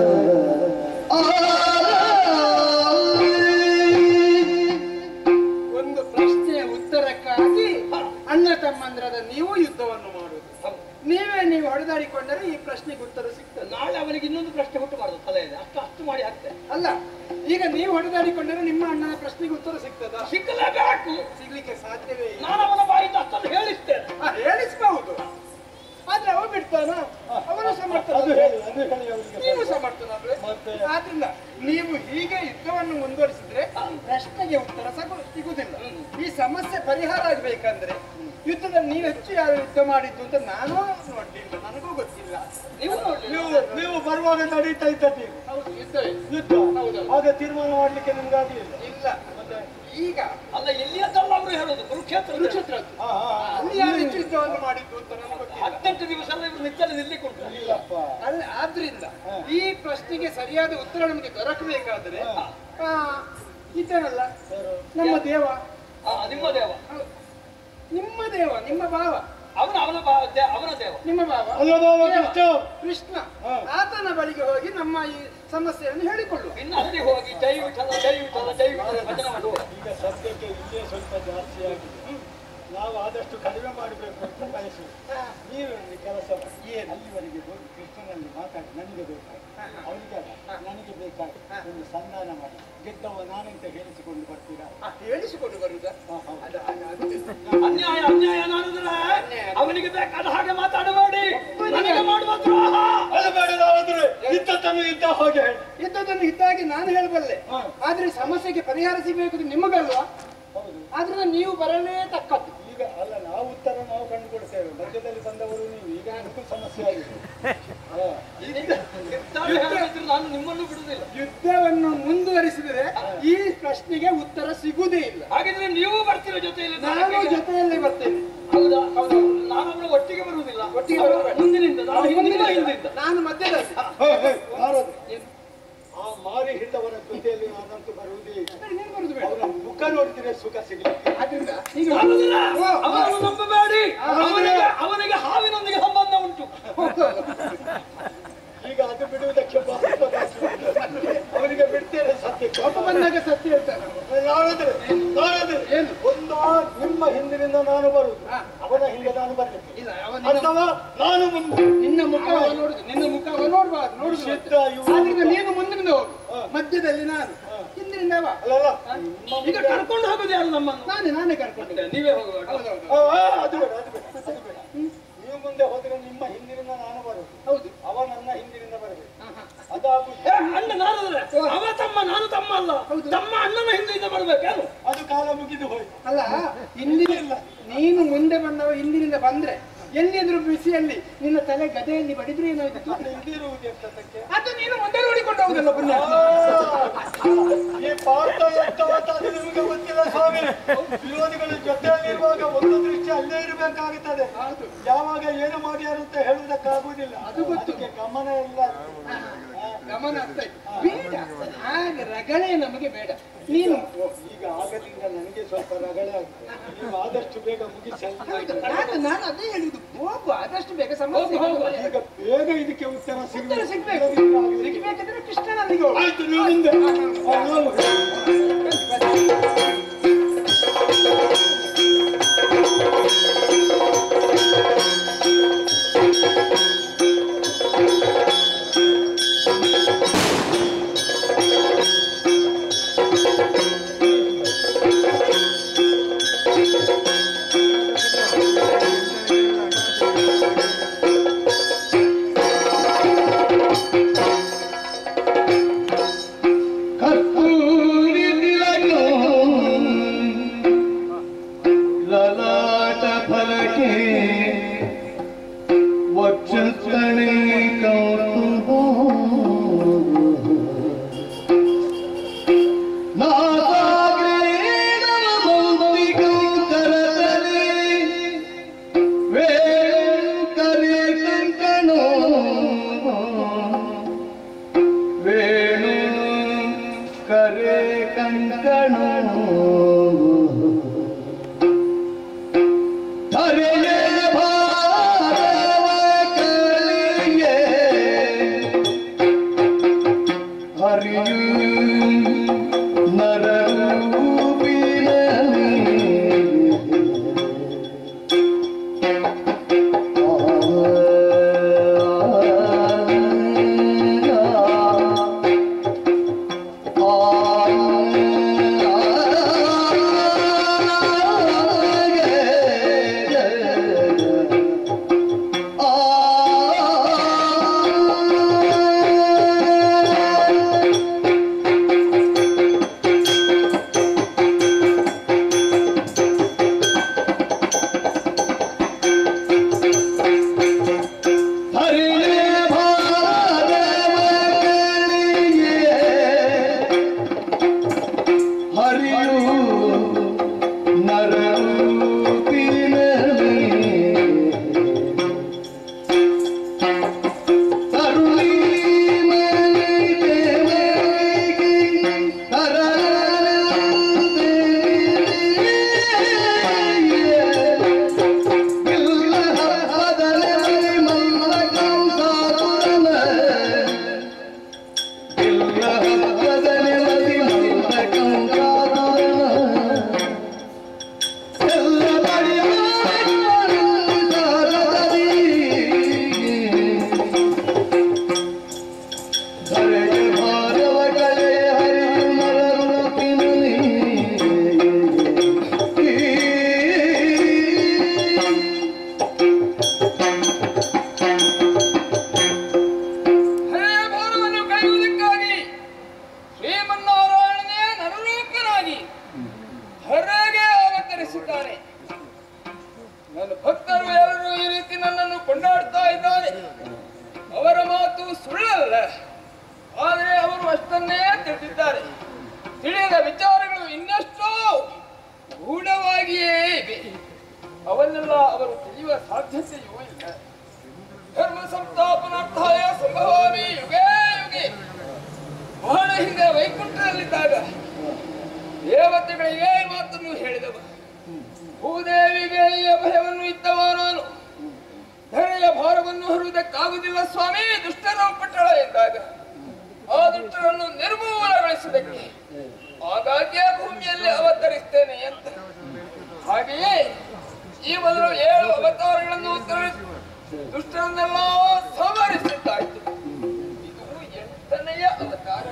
ಒಂದು ಪ್ರಶ್ನೆಯ ಉತ್ತರಕ್ಕಾಗಿ ಅಣ್ಣ ತಮ್ಮಂದ್ರದ ನೀವು ಯುದ್ಧವನ್ನು ಮಾಡುವುದು ನೀವೇ ನೀವು ಹೊಡೆದಾಡಿಕೊಂಡರೆ ಈ ಪ್ರಶ್ನೆಗೆ ಉತ್ತರ ಸಿಗ್ತದೆ ನಾಳೆ ಅವನಿಗೆ ಇನ್ನೊಂದು ಪ್ರಶ್ನೆ ಹುಟ್ಟು ಮಾಡುದು ತಲೆಯಲ್ಲಿ ಅಷ್ಟು ಅಷ್ಟು ಮಾಡಿ ಹಾಕ್ತೇನೆ ಅಲ್ಲ ಈಗ ನೀವು ಹೊಡೆದಾಡಿಕೊಂಡರೆ ನಿಮ್ಮ ಅಣ್ಣನ ಪ್ರಶ್ನೆಗೆ ಉತ್ತರ ಸಿಗ್ತದ ಸಿಕ್ಕಲೇಬೇಕು ಸಿಗ್ಲಿಕ್ಕೆ ಸಾಧ್ಯವೇ ಇಲ್ಲ ನಾನು ಅವನ ಬಾಯಿಂದ ಅಷ್ಟನ್ನು ಹೇಳಿಸ್ತೇನೆ ಆ, ಹೇಳಿಸ್ಬಹುದು ಆದ್ರೆ ಅವ ಬಿಡ್ತಾನ ಅವನು ಸಮರ್ಥನ ಅದು ಹೇಳಿ ಅದು ಹೇಳಿ ಅವರಿಗೆ ನೀವು ಸಮರ್ಥನಲ್ವೇ ಮತ್ತೆ? ಆದ್ರಿಂದ ನೀವು ಹೀಗೆ ಯುದ್ಧವನ್ನು ಮುಂದುವರಿಸಿದ್ರೆ ಪ್ರಶ್ನೆಗೆ ಉತ್ತರ ಸಗು- ಸಿಗುವುದಿಲ್ಲ ಈ ಸಮಸ್ಯೆ ಪರಿಹಾರ ಆಗ್ಬೇಕಂದ್ರೆ ಯುದ್ಧದಲ್ಲಿ ನೀವು ಹೆಚ್ಚು ಯಾರು ಯುದ್ಧ ಮಾಡಿದ್ದು ಅಂತ ನಾನು ನೋಡ್ಲಿಲ್ಲ ನನಗೂ ಗೊತ್ತಿಲ್ಲ ನೀವು ನೋಡಿ ನೀವು ನೀವು ಬರುವಾಗ ನಡೀತಾ ಇದ್ದದ್ದು ಹೌದು ಯುದ್ಧವೇ ಯುದ್ಧ ಹೌದು. ಆಗ ತೀರ್ಮಾನ ಮಾಡ್ಲಿಕ್ಕೆ ನಿಮ್ಗೆ ಆಗಲಿಲ್ಲ ಇಲ್ಲ ಮತ್ತೆ ಈಗ ಅಲ್ಲ ಎಲ್ಲಿಯದ್ದಲ್ಲ ಅವರು ಹೇಳೋದು ಕುರುಕ್ಷೇತ್ರ ಕುರುಕ್ಷೇತ್ರದ್ದು. ಹಾ ಹಾ ಅಲ್ಲಿ ಯಾರು ಹೆಚ್ಚು ಯುದ್ಧವನ್ನು ಮಾಡಿದ್ದು ಅಂತ ನನಗೆ ಗೊತ್ತಿಲ್ಲ ಹತ್ತೆಂಟು ದಿವಸ ಇವರು ನಿಂತಲ್ಲಿ ನಿಲ್ಲಿಕ್ಕೆ ಉಂಟು ಇಲ್ಲಪ್ಪ ಅಲ್ಲ ಆದ್ರಿಂದ ಈ ಪ್ರಶ್ನೆಗೆ ಸರಿಯಾದ ಉತ್ತರ ನಮಗೆ ದೊರಕಬೇಕಾದ್ರೆ ಆ, ಇದ್ದಾನಲ್ಲ ನಮ್ಮ ದೇವ ಆ, ನಿಮ್ಮ ದೇವ ಹೌದು. ನಿಮ್ಮ ದೇವ ನಿಮ್ಮ ಭಾವ ಅವನ ಅವನ ಬಾ- ದೇ- ಅವನ ದೇವ ನಿಮ್ಮ ಭಾವ ಅಲ್ಲ ಬಾಬಾ ದೇವ. ಕೃಷ್ಣ ಕೃಷ್ಣ ಹಾ. ಆತನ ಬಳಿಗೆ ಹೋಗಿ ನಮ್ಮ ಈ ಸಮಸ್ಯೆಯನ್ನು ಹೇಳಿಕೊಳ್ಳುವ ಇನ್ನು ಅಲ್ಲಿ ಹೋಗಿ ಜೈ ವಿಠಲ ಜೈ ವಿಠಲ ಜೈ ವಿಠಲ ಭಜನೆ ಮಾಡುವ ಈಗ ಸದ್ಯಕ್ಕೆ ಇಲ್ಲೇ ಸ್ವಲ್ಪ ಜಾಸ್ತಿ ಆಗಿದೆ ನಾವು ಆದಷ್ಟು ಕಡಿಮೆ ಮಾಡಬೇಕು ಅಂತ ಬಯಸುದು ನೀವು ಒಂದು ಕೆಲಸ ಮಾಡಿ ಏನು ಅಲ್ಲಿವರೆಗೆ ಹೋಗಿ ಕೃಷ್ಣನಲ್ಲಿ ಮಾತಾಡಿ ನನಗೆ ಬೇಕಾಗಿ ಅವನಿಗೆ ಅಲ್ಲ ನನಗೆ ಬೇಕಾಗಿ ಒಂದು ಸಂಧಾನ ಮಾಡಿ ಗೆದ್ದವ ನಾನೆಂತ ಹೇಳಿಸಿಕೊಂಡು ಬರ್ತೀರಾ ಆ, ಹೇಳಿಸಿಕೊಂಡು ಬರುವುದಾ ಹಾ, ಹೌದು. ಅದು ಅದು- ಆಗುದಿಲ್ಲ. ಅನ್ಯಾಯ ಅನ್ಯಾಯ ನಾನಿದ್ರೆ ಅನ್ಯಾಯ. ಅವನಿಗೆ ಬೇಕಾದ ಹಾಗೆ ಮಾತಾಡಬೇಡಿ ನನಗೆ ಮಾಡುವ ದ್ರೋಹ ಅದು ಬೇಡದಾದ್ರೆ ಇದ್ದದ್ದನ್ನು ಇದ್ದ ಹಾಗೆ ಹೇಳಿ ಇದ್ದದನ್ನು ಇದ್ದಾಗಿ ನಾನು ಹೇಳಬಲ್ಲೆ ಹಾ. ಆದ್ರೆ ಸಮಸ್ಯೆಗೆ ಪರಿಹಾರ ಸಿಗಬೇಕು ನಿಮಗಲ್ವಾ ಹೌದು ಆದ್ರಿಂದ ನೀವು ಬರಲೇ ತಕ್ಕದ್ದು ಈಗ ಅಲ್ಲ ನಾವು ಉತ್ತರ ನಾವು ಕಂಡುಕೊಡ್ತೇವೆ ಮಧ್ಯದಲ್ಲಿ ಬಂದವರು ನೀವು ಈಗ ನನಗೂ ಸಮಸ್ಯೆ ಆಗಿದೆ ಹಾ. ಈಗ ನಿರ್ಧಾರ ಹೇಳಿದ್ರೆ ನಾನು ನಿಮ್ಮನ್ನು ಬಿಡುವುದಿಲ್ಲ ಯುದ್ಧವನ್ನು ಮುಂದುವರಿಸಿದರೆ ಈ ಪ್ರಶ್ನೆಗೆ ಉತ್ತರ ಸಿಗುವುದೇ ಇಲ್ಲ ಹಾಗಿದ್ರೆ ನೀವು ಬರ್ತೀರ ಜೊತೆಯಲ್ಲಿ ನಾನು ಜೊತೆಯಲ್ಲಿ ಬರ್ತೇನೆ ಹೌದಾ ಹೌದು ನಾನು ಅವರ ಒಟ್ಟಿಗೆ ಬರುವುದಿಲ್ಲ ಒಟ್ಟಿಗೆ ಅವರು ಬರಬೇಡ. ಮುಂದಿನಿಂದ ನಾನು ಹಿಂದಿನ ಹಿಂದಿಂದ ನಾನು ಮಧ್ಯದಲ್ಲಿ ಹೇ, ಹೇ, ಯಾರದು? ಆ ಮಾರಿ ಹಿಡಿದವರ ಜೊತೆಯಲ್ಲಿ ನಾನಂತೂ ಬರುವುದೇ ಇಲ್ಲ. ನೀನು ಬರುದು ಬೇಡ ಅವರ ಮುಖ ನೋಡಿದ್ರೆ ಸುಖ ಸಿಗಲಿಕ್ಕೆ ಆದ್ರಿಂದ ಈಗ ಸಾಲುದಿಲ್ಲ. ಓ, ಅವನನ್ನು ನಂಬಬೇಡಿ ಅವನಿಗೆ ಅವನಿಗೆ ಹಾವಿನೊಂದಿಗೆ ಸಂಬಂಧ ಉಂಟು ಈಗ ಅದು ಬಿಡುವುದಕ್ಕೆ ಬಹಳ ಬಾಕಿ ಉಂಟು. ಅವನಿಗೆ ಬಿಡ್ತೇನೆ ಸತ್ಯಕ್ಕೆ ಕೋಪ ಬಂದಾಗ ಸತ್ಯ ಹೇಳ್ತಾನೆ ನಾನಾದ್ರೆ ನಾನಾದ್ರೆ ಏನು? ಒಂದು ನಿಮ್ಮ ಹಿಂದಿನಿಂದ ನಾನು ಬರುವುದು ಹಾ. ಅವನ ಹಿಂದೆ ನಾನು ಬರಲಿಕ್ಕೆ ಇಲ್ಲ ಅವ ನಿನ್ನ- ಅಥವಾ ನಾನು ಮುಂದೆ ನಿನ್ನ ಮುಖವ ನೋಡುದು ನಿನ್ನ ಮುಖವ ನೋಡಬಾರ್ದು ನೋಡುದು ಸಿದ್ಧ ಇವು- ಆದ್ರಿಂದ ನೀನು ಮುಂದಿನಿಂದ ಹೋಗು ಹಾ. ಮಧ್ಯದಲ್ಲಿ ನಾನು ಹಿಂದಿನಿಂದ ಅವ ಅಲ್ಲಲ್ಲ ಈಗ ಕರ್ಕೊಂಡು ಹೋಗುದು ಯಾರು ನಮ್ಮನ್ನು ನಾನೇ ನಾನೇ ಕರ್ಕೊಂಡು ನೀವೇ ಹೋಗಬೇಡ ಹೌದೌದು ಆ, ಆ, ಅದು ಬೇಡ ಅದು ಬೇಡ ಅದು ಬೇಡ ನೀವು ಮುಂದೆ ಹೋದ್ರೆ ನಿಮ್ಮ ಹಿಂದಿನಿಂದ ನಾನು ಬರುವುದು ಹೌದು ಅವ ನನ್ನ ಹಿಂದಿನಿಂದ ಬರಬೇಕು ಹಾ, ಹಾ. ಅದಾಗುದು ಏ, ಅಣ್ಣ ನಾರದ್ರೆ ಅವ ತಮ್ಮ ನಾನು ತಮ್ಮ ಅಲ್ಲ ತಮ್ಮ ಅಣ್ಣನ ಹಿಂದಿನಿಂದ ಬರ್ಬೇಕೇನು ಅದು ಕಾಲ ಮುಗಿದು ಹೋಯ್ತು ಅಲ್ಲ ಹಿಂದಿನಿಂದ ನೀನು ಮುಂದೆ ಬಂದವ ಹಿಂದಿನಿಂದ ಬಂದ್ರೆ ಎಲ್ಲಿಯಾದ್ರೂ ಬಿಸಿಯಲ್ಲಿ ನಿನ್ನ ತಲೆ ಗದೆಯಲ್ಲಿ ಬಡಿದ್ರೆ ಏನಾಯ್ತು ಅದು ಇದಿರುವುದು ಎಂತದಕ್ಕೆ ಅದು ನೀನು ಮುಂದೆ ನೋಡಿಕೊಂಡು ಹೋಗುದಲ್ಲ ಪುಣ್ಯ ಈ ಪಾಠ ಎಂತವತ್ತ ಅದು ನಿಮಗೆ ಗೊತ್ತಿಲ್ಲ ಸ್ವಾಮಿ ವಿರೋಧಿಗಳ ಜೊತೆಯಲ್ಲಿರುವಾಗ ಒಂದು ದೃಷ್ಟಿ ಅಲ್ಲೇ ಇರಬೇಕಾಗುತ್ತದೆ ಹೌದು ಯಾವಾಗ ಏನು ಮಾಡ್ಯಾರ ಅಂತ ಹೇಳುವುದಕ್ಕಾಗುವುದಿಲ್ಲ ಅದು ಗೊತ್ತು. ಅದಕ್ಕೆ ಗಮನ ಇಲ್ಲ ಗಮನ ಆಗ್ತಾ ಇದೆ. ಬೇಡ ಹಾಗೆ ರಗಳೆ ನಮಗೆ ಬೇಡ ನೀನು ಈಗ ಆಗದಿಂದ ನನಗೆ ಸ್ವಲ್ಪ ರಗಳೆ ಆಗಿದೆ ನೀವು ಆದಷ್ಟು ಬೇಗ ಮುಗಿಸಿ ಹೌದು, ನಾನು ನಾನು ಅದೇ ಹೇಳುದು ಹೋಗು ಆದಷ್ಟು ಬೇಗ ಸಮಸ್ಯೆ ಹೋಗು, ಹೋಗು. ಈಗ ಬೇಗ ಇದಕ್ಕೆ ಉತ್ತರ ಉತ್ತರ ಸಿಗಬೇಕು ಸಿಗ್ಬೇಕು ಸಿಗ್ಬೇಕಾದ್ರೆ ಕೃಷ್ಣನಲ್ಲಿಗೆ ಹೋಗು ಆಯ್ತು ನೀವು ಮುಂದೆ ಆ, ನಾನು ಕಸ್ತೂರಿ ಕಣು ಹರೆಯ ಭಾರವ ಕಳಿಗೆ ಹರಿಯು ಹರಿಯ ಭಾರವ ಕಳಿಗೆ ಹರಿಯು ನರೂಪಿನಲ್ಲಿ ಕರುಣಿ ಮನೆ ದೇವರಿಗೆ ಕರಳಂತೆ ಇಲ್ಲ ಹದಲಲ್ಲಿ ಮಲ್ಲಕಂ ಸಾಧುರನ ಇಲ್ಲ ಹದಲಲ್ಲಿ ಮಲ್ಲಕಂ ಸಾಧುರನ ಎಲ್ಲ ಪರಿವಾರದಲ್ಲಿ ಹರೆಯ ಭಾರವ ಕಲೆ ಹರಿಯು ಮರರುಪಿನಲ್ಲಿ ಹಳೆಯ ಭಾರವನ್ನು ಕಳೆಯುವುದಕ್ಕಾಗಿ ಶ್ರೀಮನ್ನಾರಾಯಣನೇ ನರರೂಪನಾಗಿ ಹೊರಗೆ ಅವತರಿಸಿದ್ದಾನೆ ನನ್ನ ಭಕ್ತರು ಎಲ್ಲರೂ ಈ ರೀತಿ ನನ್ನನ್ನು ಕೊಂಡಾಡ್ತಾ ಇದ್ದಾರೆ ಅವರ ಮಾತು ಸುಳ್ಳಲ್ಲ ಆದರೆ ಅವರು ಅಷ್ಟನ್ನೇ ತಿಳಿದಿದ್ದಾರೆ ತಿಳಿಯದ ವಿಚಾರಗಳು ಇನ್ನಷ್ಟೋ ಗೂಢವಾಗಿಯೇ ಇವೆ ಅವನ್ನೆಲ್ಲ ಅವರು ತಿಳಿಯುವ ಸಾಧ್ಯತೆಯೂ ಇಲ್ಲ ಧರ್ಮ ಸಂಸ್ಥಾಪನಾರ್ಥಾಯ ಸಂಭವಾಮಿ ಯುಗೇ ಯುಗೆ ಬಹಳ ಹಿಂದೆ ವೈಕುಂಠದಲ್ಲಿದ್ದಾಗ ದೇವತೆಗಳಿಗೆ ಈ ಮಾತನ್ನು ಹೇಳಿದವ ಭೂದೇವಿಗೆ ಈ ಅಭಯವನ್ನು ಇದ್ದವ ನಾನು ಧರೆಯ ಭಾರವನ್ನು ಹೊರುವುದಕ್ಕಾಗುವುದಿಲ್ಲ ಸ್ವಾಮಿ ದುಷ್ಟರ ಪಟ್ಟಳ ಎಂದಾಗ ಆ ದುಷ್ಟರನ್ನು ನಿರ್ಮೂಲಗೊಳಿಸುವುದಕ್ಕೆ ಆಗಾಗ್ಗೆ ಭೂಮಿಯಲ್ಲಿ ಅವತರಿಸ್ತೇನೆ ಅಂತ ಹಾಗೆಯೇ ಈ ಮೊದಲು ಏಳು ಅವತಾರಗಳನ್ನು ಉತ್ತರಿಸಿ ದುಷ್ಟರನ್ನೆಲ್ಲ ಸಂಹರಿಸಿದ್ದಾಯ್ತು ಇದು ಎಂಟನೆಯ ಅವತಾರ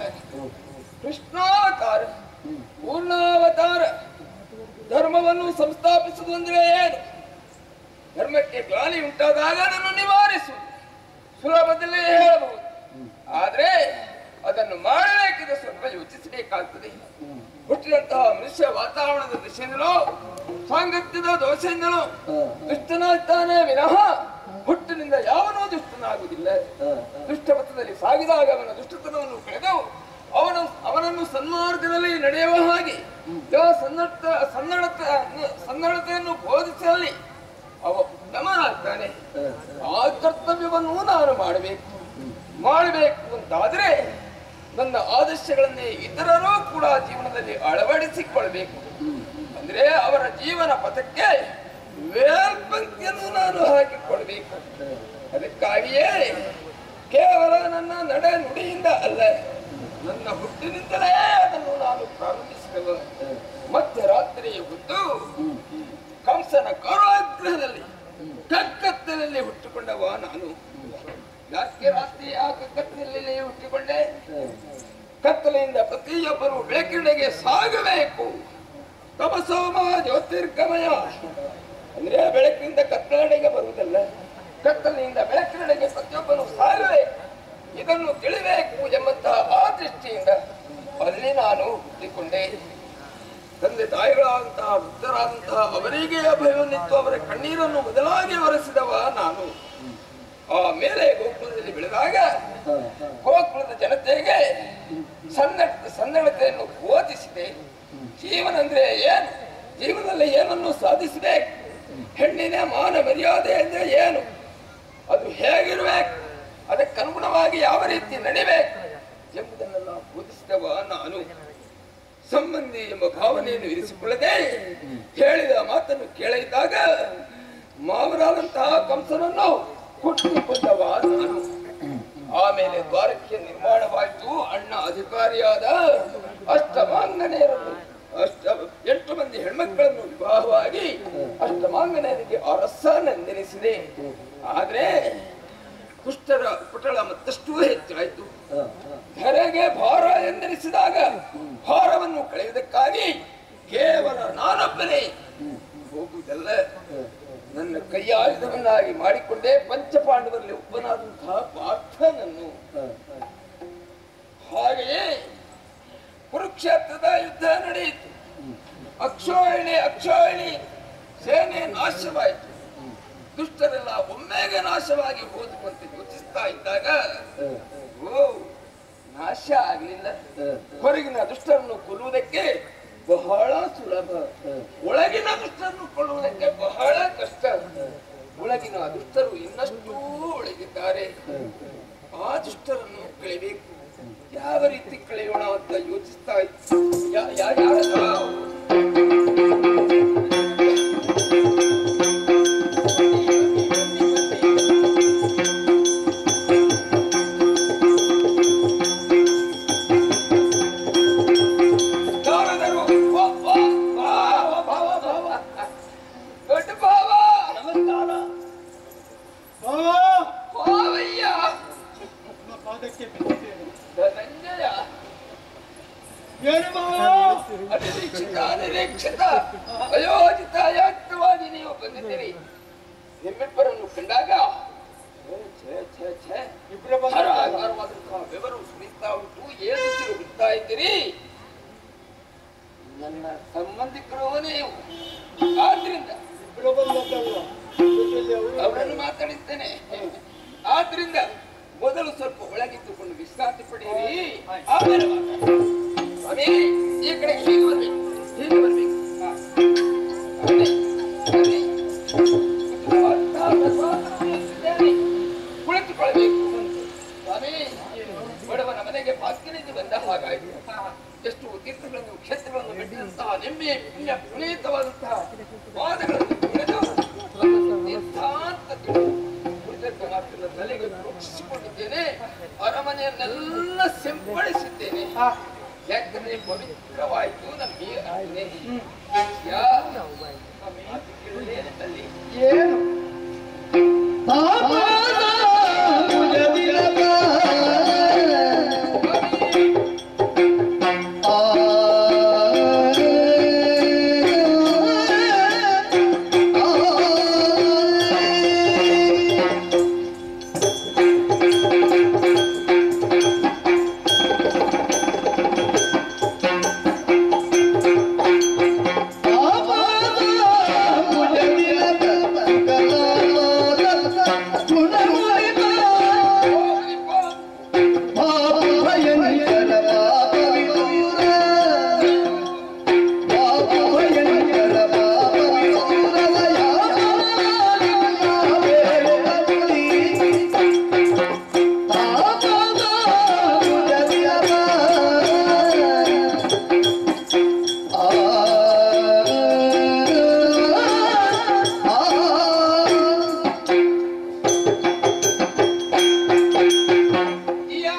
ಕೃಷ್ಣಾವತಾರ ಪೂರ್ಣಾವತಾರ ಧರ್ಮವನ್ನು ಸಂಸ್ಥಾಪಿಸುವುದು ಅಂದ್ರೆ ಏನು ಧರ್ಮಕ್ಕೆ ಗ್ಲಾನಿ ಉಂಟಾದಾಗ ಅದನ್ನು ನಿವಾರಿಸುವುದು ಸುಲಭದಲ್ಲಿ ಹೇಳಬಹುದು ಆದ್ರೆ ಅದನ್ನು ಮಾಡಬೇಕಿದ್ರೆ ಸ್ವಲ್ಪ ಯೋಚಿಸಬೇಕಾಗ್ತದೆ ಹುಟ್ಟಿದಂತಹ ಮನುಷ್ಯ ವಾತಾವರಣದ ದಿಶೆಯಿಂದಲೋ ಸಾಂಗತ್ಯದ ದೋಷೆಯಿಂದಲೋ ದುಷ್ಟನಾಗ್ತಾನೆ ವಿನಃ ಹುಟ್ಟಿನಿಂದ ಯಾವನೂ ದುಷ್ಟನಾಗುವುದಿಲ್ಲ ದುಷ್ಟಪಥದಲ್ಲಿ ಸಾಗಿದಾಗ ಅವನ ದುಷ್ಟತನವನ್ನು ಕಳೆದು ಅವನು ಅವನನ್ನು ಸನ್ಮಾರ್ಗದಲ್ಲಿ ನಡೆಯುವ ಹಾಗೆ ಯಾವ ಸನ್ನಡ ಸನ್ನಡತ ಸನ್ನಡತೆಯನ್ನು ಬೋಧಿಸಲಿ ಅವ ಉತ್ತಮನಾಗ್ತಾನೆ ಆ ಕರ್ತವ್ಯವನ್ನು ನಾನು ಮಾಡಬೇಕು ಮಾಡಬೇಕು ಅಂತಾದ್ರೆ ನನ್ನ ಆದರ್ಶಗಳನ್ನೇ ಇತರರೂ ಕೂಡ ಜೀವನದಲ್ಲಿ ಅಳವಡಿಸಿಕೊಳ್ಬೇಕು ಅಂದ್ರೆ ಅವರ ಜೀವನ ಪಥಕ್ಕೆ ವೇಲ್ಪಂಕ್ತಿಯನ್ನು ನಾನು ಹಾಕಿಕೊಳ್ಬೇಕು ಅದಕ್ಕಾಗಿಯೇ ಕೇವಲ ನನ್ನ ನಡೆ ನುಡಿಯಿಂದ ಅಲ್ಲ ನನ್ನ ಹುಟ್ಟಿನಿಂದಲೇ ಅದನ್ನು ನಾನು ಪ್ರಾರಂಭಿಸಿದವ ಮತ್ತೆ ರಾತ್ರಿಯ ಹೊತ್ತು ಕಂಸನ ಕಾರಾಗೃಹದಲ್ಲಿ ಕಕ್ಕತ್ತಲಲ್ಲಿ ಹುಟ್ಟುಕೊಂಡವ ನಾನು ಯಾಕೆ ರಾತ್ರಿ ಆ ಕಕ್ಕತ್ತಲಲ್ಲಿ ಹುಟ್ಟಿಕೊಂಡೆ ಕತ್ತಲೆಯಿಂದ ಪ್ರತಿಯೊಬ್ಬರು ಬೆಳಕಿನೆಗೆ ಸಾಗಬೇಕು ತಪಸೋಮ ಜ್ಯೋತಿರ್ಗಮಯ ಅಂದ್ರೆ ಬೆಳಕಿನಿಂದ ಕತ್ತಲೆಡೆಗೆ ಬರುವುದಲ್ಲ ಕತ್ತಲೆಯಿಂದ ಬೆಳಕಿನೆಡೆಗೆ ಪ್ರತಿಯೊಬ್ಬನು ಸಾಗಬೇಕು ಇದನ್ನು ತಿಳಿಬೇಕು ಎಂಬಂತಹ ಆ ದೃಷ್ಟಿಯಿಂದ ಅಲ್ಲಿ ನಾನು ಹುಟ್ಟಿಕೊಂಡೆ ತಂದೆ ತಾಯಿಗಳಾದಂತಹ ವೃದ್ಧರಾದಂತಹ ಅವರಿಗೆ ಅಭಯವನ್ನಿತ್ತು ಅವರ ಕಣ್ಣೀರನ್ನು ಮೊದಲಾಗಿ ಒರೆಸಿದವ ನಾನು ಆ ಮೇಲೆ ಗೋಕುಲದಲ್ಲಿ ಬೆಳೆದಾಗ ಗೋಕುಲದ ಜನತೆಗೆ ಸಣ್ಣ ಸನ್ನಡತೆಯನ್ನು ಬೋಧಿಸಿದೆ ಜೀವನ ಅಂದ್ರೆ ಏನು ಜೀವನದಲ್ಲಿ ಏನನ್ನು ಸಾಧಿಸಬೇಕು ಹೆಣ್ಣಿನ ಮಾನ ಮರ್ಯಾದೆ ಅಂದ್ರೆ ಏನು ಅದು ಹೇಗಿರ್ಬೇಕು ಅದಕ್ಕನುಗುಣವಾಗಿ ಯಾವ ರೀತಿ ನಡಿಬೇಕು ಎಂಬುದನ್ನೆಲ್ಲ ಬೋಧಿಸಿದವ ನಾನು ಸಂಬಂಧಿ ಎಂಬ ಭಾವನೆಯನ್ನು ಇರಿಸಿಕೊಳ್ಳದೆ ಹೇಳಿದ ಮಾತನ್ನು ಕೇಳಿದಾಗ ಮಾವರಾದಂತಹ ಕಂಸನನ್ನು ಹುಟ್ಟಿಕೊಂಡವ ನಾನು ಆಮೇಲೆ ದ್ವಾರಕ್ಕೆ ನಿರ್ಮಾಣವಾಯಿತು ಅಣ್ಣ ಅಧಿಕಾರಿಯಾದ ಅಷ್ಟಮಾಂಗನೆಯರನ್ನು ಅಷ್ಟ ಎಂಟು ಮಂದಿ ಹೆಣ್ಮಕ್ಕಳನ್ನು ವಿವಾಹವಾಗಿ ಅಷ್ಟಮಾಂಗನೆಯರಿಗೆ ಅರಸನೆಂದೆನಿಸಿದೆ ಆದ್ರೆ ಕುಷ್ಠರ ಪುಟಳ ಮತ್ತಷ್ಟು ಹೆಚ್ಚಾಯಿತು ಧರೆಗೆ ಭಾರ ಎಂದೆನಿಸಿದಾಗ ಭಾರವನ್ನು ಕಳೆಯುವುದಕ್ಕಾಗಿ ಕೇವಲ ನಾನೊಬ್ಬನೇ ಹೋಗುವುದಲ್ಲ ನನ್ನ ಕೈಯಾಯುಧವನ್ನಾಗಿ ಮಾಡಿಕೊಂಡೇ ಪಂಚಪಾಂಡವರಲ್ಲಿ ಒಬ್ಬನಾದಂತಹ ಪಾರ್ಥನನ್ನು ಹಾಗೆಯೇ ಕುರುಕ್ಷೇತ್ರದ ಯುದ್ಧ ನಡೆಯಿತು ಅಕ್ಷೋಹಿಣಿ ಅಕ್ಷೋಹಿಣಿ ಸೇನೆ ನಾಶವಾಯಿತು ದುಷ್ಟರೆಲ್ಲ ಒಮ್ಮೆಗೆ ನಾಶವಾಗಿ ಹೋದು ಅಂತ ಯೋಚಿಸ್ತಾ ಇದ್ದಾಗ ಓ ನಾಶ ಆಗಲಿಲ್ಲ ಹೊರಗಿನ ದುಷ್ಟರನ್ನು ಕೊಲ್ಲುವುದಕ್ಕೆ ಬಹಳ ಸುಲಭ ಒಳಗಿನ ದುಷ್ಟರನ್ನು ಕೊಲ್ಲುವುದಕ್ಕೆ ಬಹಳ ಕಷ್ಟ ಒಳಗಿನ ದುಷ್ಟರು ಇನ್ನಷ್ಟು ಒಳಗಿದ್ದಾರೆ ಆ ದುಷ್ಟರನ್ನು ಕಳೆಯಬೇಕು ಯಾವ ರೀತಿ ಕಳೆಯೋಣ ಅಂತ ಯೋಚಿಸ್ತಾ ಇತ್ತು ಯಾ- ಯಾ- ಯಾರ ನಾರದರು ವಾ, ವಾ, ವಾ, ವಾ, ಭಾವ, ಭಾವ. ದೊಡ್ಡ ಭಾವ ನಮಸ್ಕಾರ ಭಾವಯ್ಯ ನಿಮ್ಮ ಪಾದಕ್ಕೆ ಬಿದ್ದಿದ್ದೇನೆ ಧನಂಜಯ ಏನು ಮಾವ ಅನಿರೀಕ್ಷಿತ ಅನಿರೀಕ್ಷಿತ ಅಯೋಚಿತ ಅಯಾಚಿತವಾಗಿ ನೀವು ಬಂದಿದ್ದೀರಿ ನಿಮ್ಮಿಬ್ಬರನ್ನು ಕಂಡಾಗ ಛೇ, ಛೇ, ಛೇ, ಛೇ. ಇಬ್ರು ಬಂದ ಧಾರಾಕಾರವಾದಂತಹ ಬೆವರು ಸುರಿತಾ ಉಂಟು ಏನು ತಿರು ಬಿಡ್ತಾ ಇದ್ದೀರಿ ನನ್ನ ಸಂಬಂಧಿಕರು ನೀವು ಆದ್ರಿಂದ ಇಬ್ರು ಬಂದದ್ದಲ್ಲ ಜೊತೆಯಲ್ಲಿ ಅವರು ಅವರನ್ನು ಮಾತಾಡಿದ್ದೇನೆ ಆದ್ರಿಂದ ಮೊದಲು ಸ್ವಲ್ಪ ಒಳಗಿದ್ದುಕೊಂಡು ವಿಶ್ರಾಂತಿ ಪಡೆಯಿರಿ ಆಮೇಲೆ ಮಾತಾಡಿ. ಸ್ವಾಮಿ ಈ ಕಡೆ ಹೀಗೆ ಬರ್ಬೇಕು ಹೀಗೆ ಬರ್ಬೇಕು ಹಾ. ಸ್ವಾಮಿ, ಸ್ವಾಮಿ, ಸ್ವಾಮಿ, ಕುಳಿತುಕೊಳ್ಬೇಕು ಸ್ವಾಮಿ ಬಡವನ ಮನೆಗೆ ಭಾಗ್ಯನಿಂದ ಬಂದ ಹಾಗಾಯಿತು ಎಷ್ಟು ತೀರ್ಥಗಳನ್ನು ಕ್ಷೇತ್ರಗಳನ್ನು ಬಿಟ್ಟಂತಹ ನೆಮ್ಮೆ ಪುಣ್ಯ ಪುನೀತವಾದಂತಹ ವಾದಗಳನ್ನು ಕುಣಿದು ತೀರ್ಥ ಅಂತ ತಿಳಿದು ಕುಳಿತಂತ ಮಾತಿನ ತಲೆಗೆ ಪ್ರೋಕ್ಷಿಸಿಕೊಂಡಿದ್ದೇನೆ ಅರಮನೆಯನ್ನೆಲ್ಲ ಸಿಂಪಡಿಸಿದ್ದೇನೆ ಯಾಕಂದ್ರೆ ಪವಿತ್ರವಾಯಿತು ನಮಗೆ ಅರಮನೆ. ಯಾ, ಆ ಮಾತು ಕೇಳಲೇನೆ ತಲ್ಲಿ. ಏನು ಯಾ,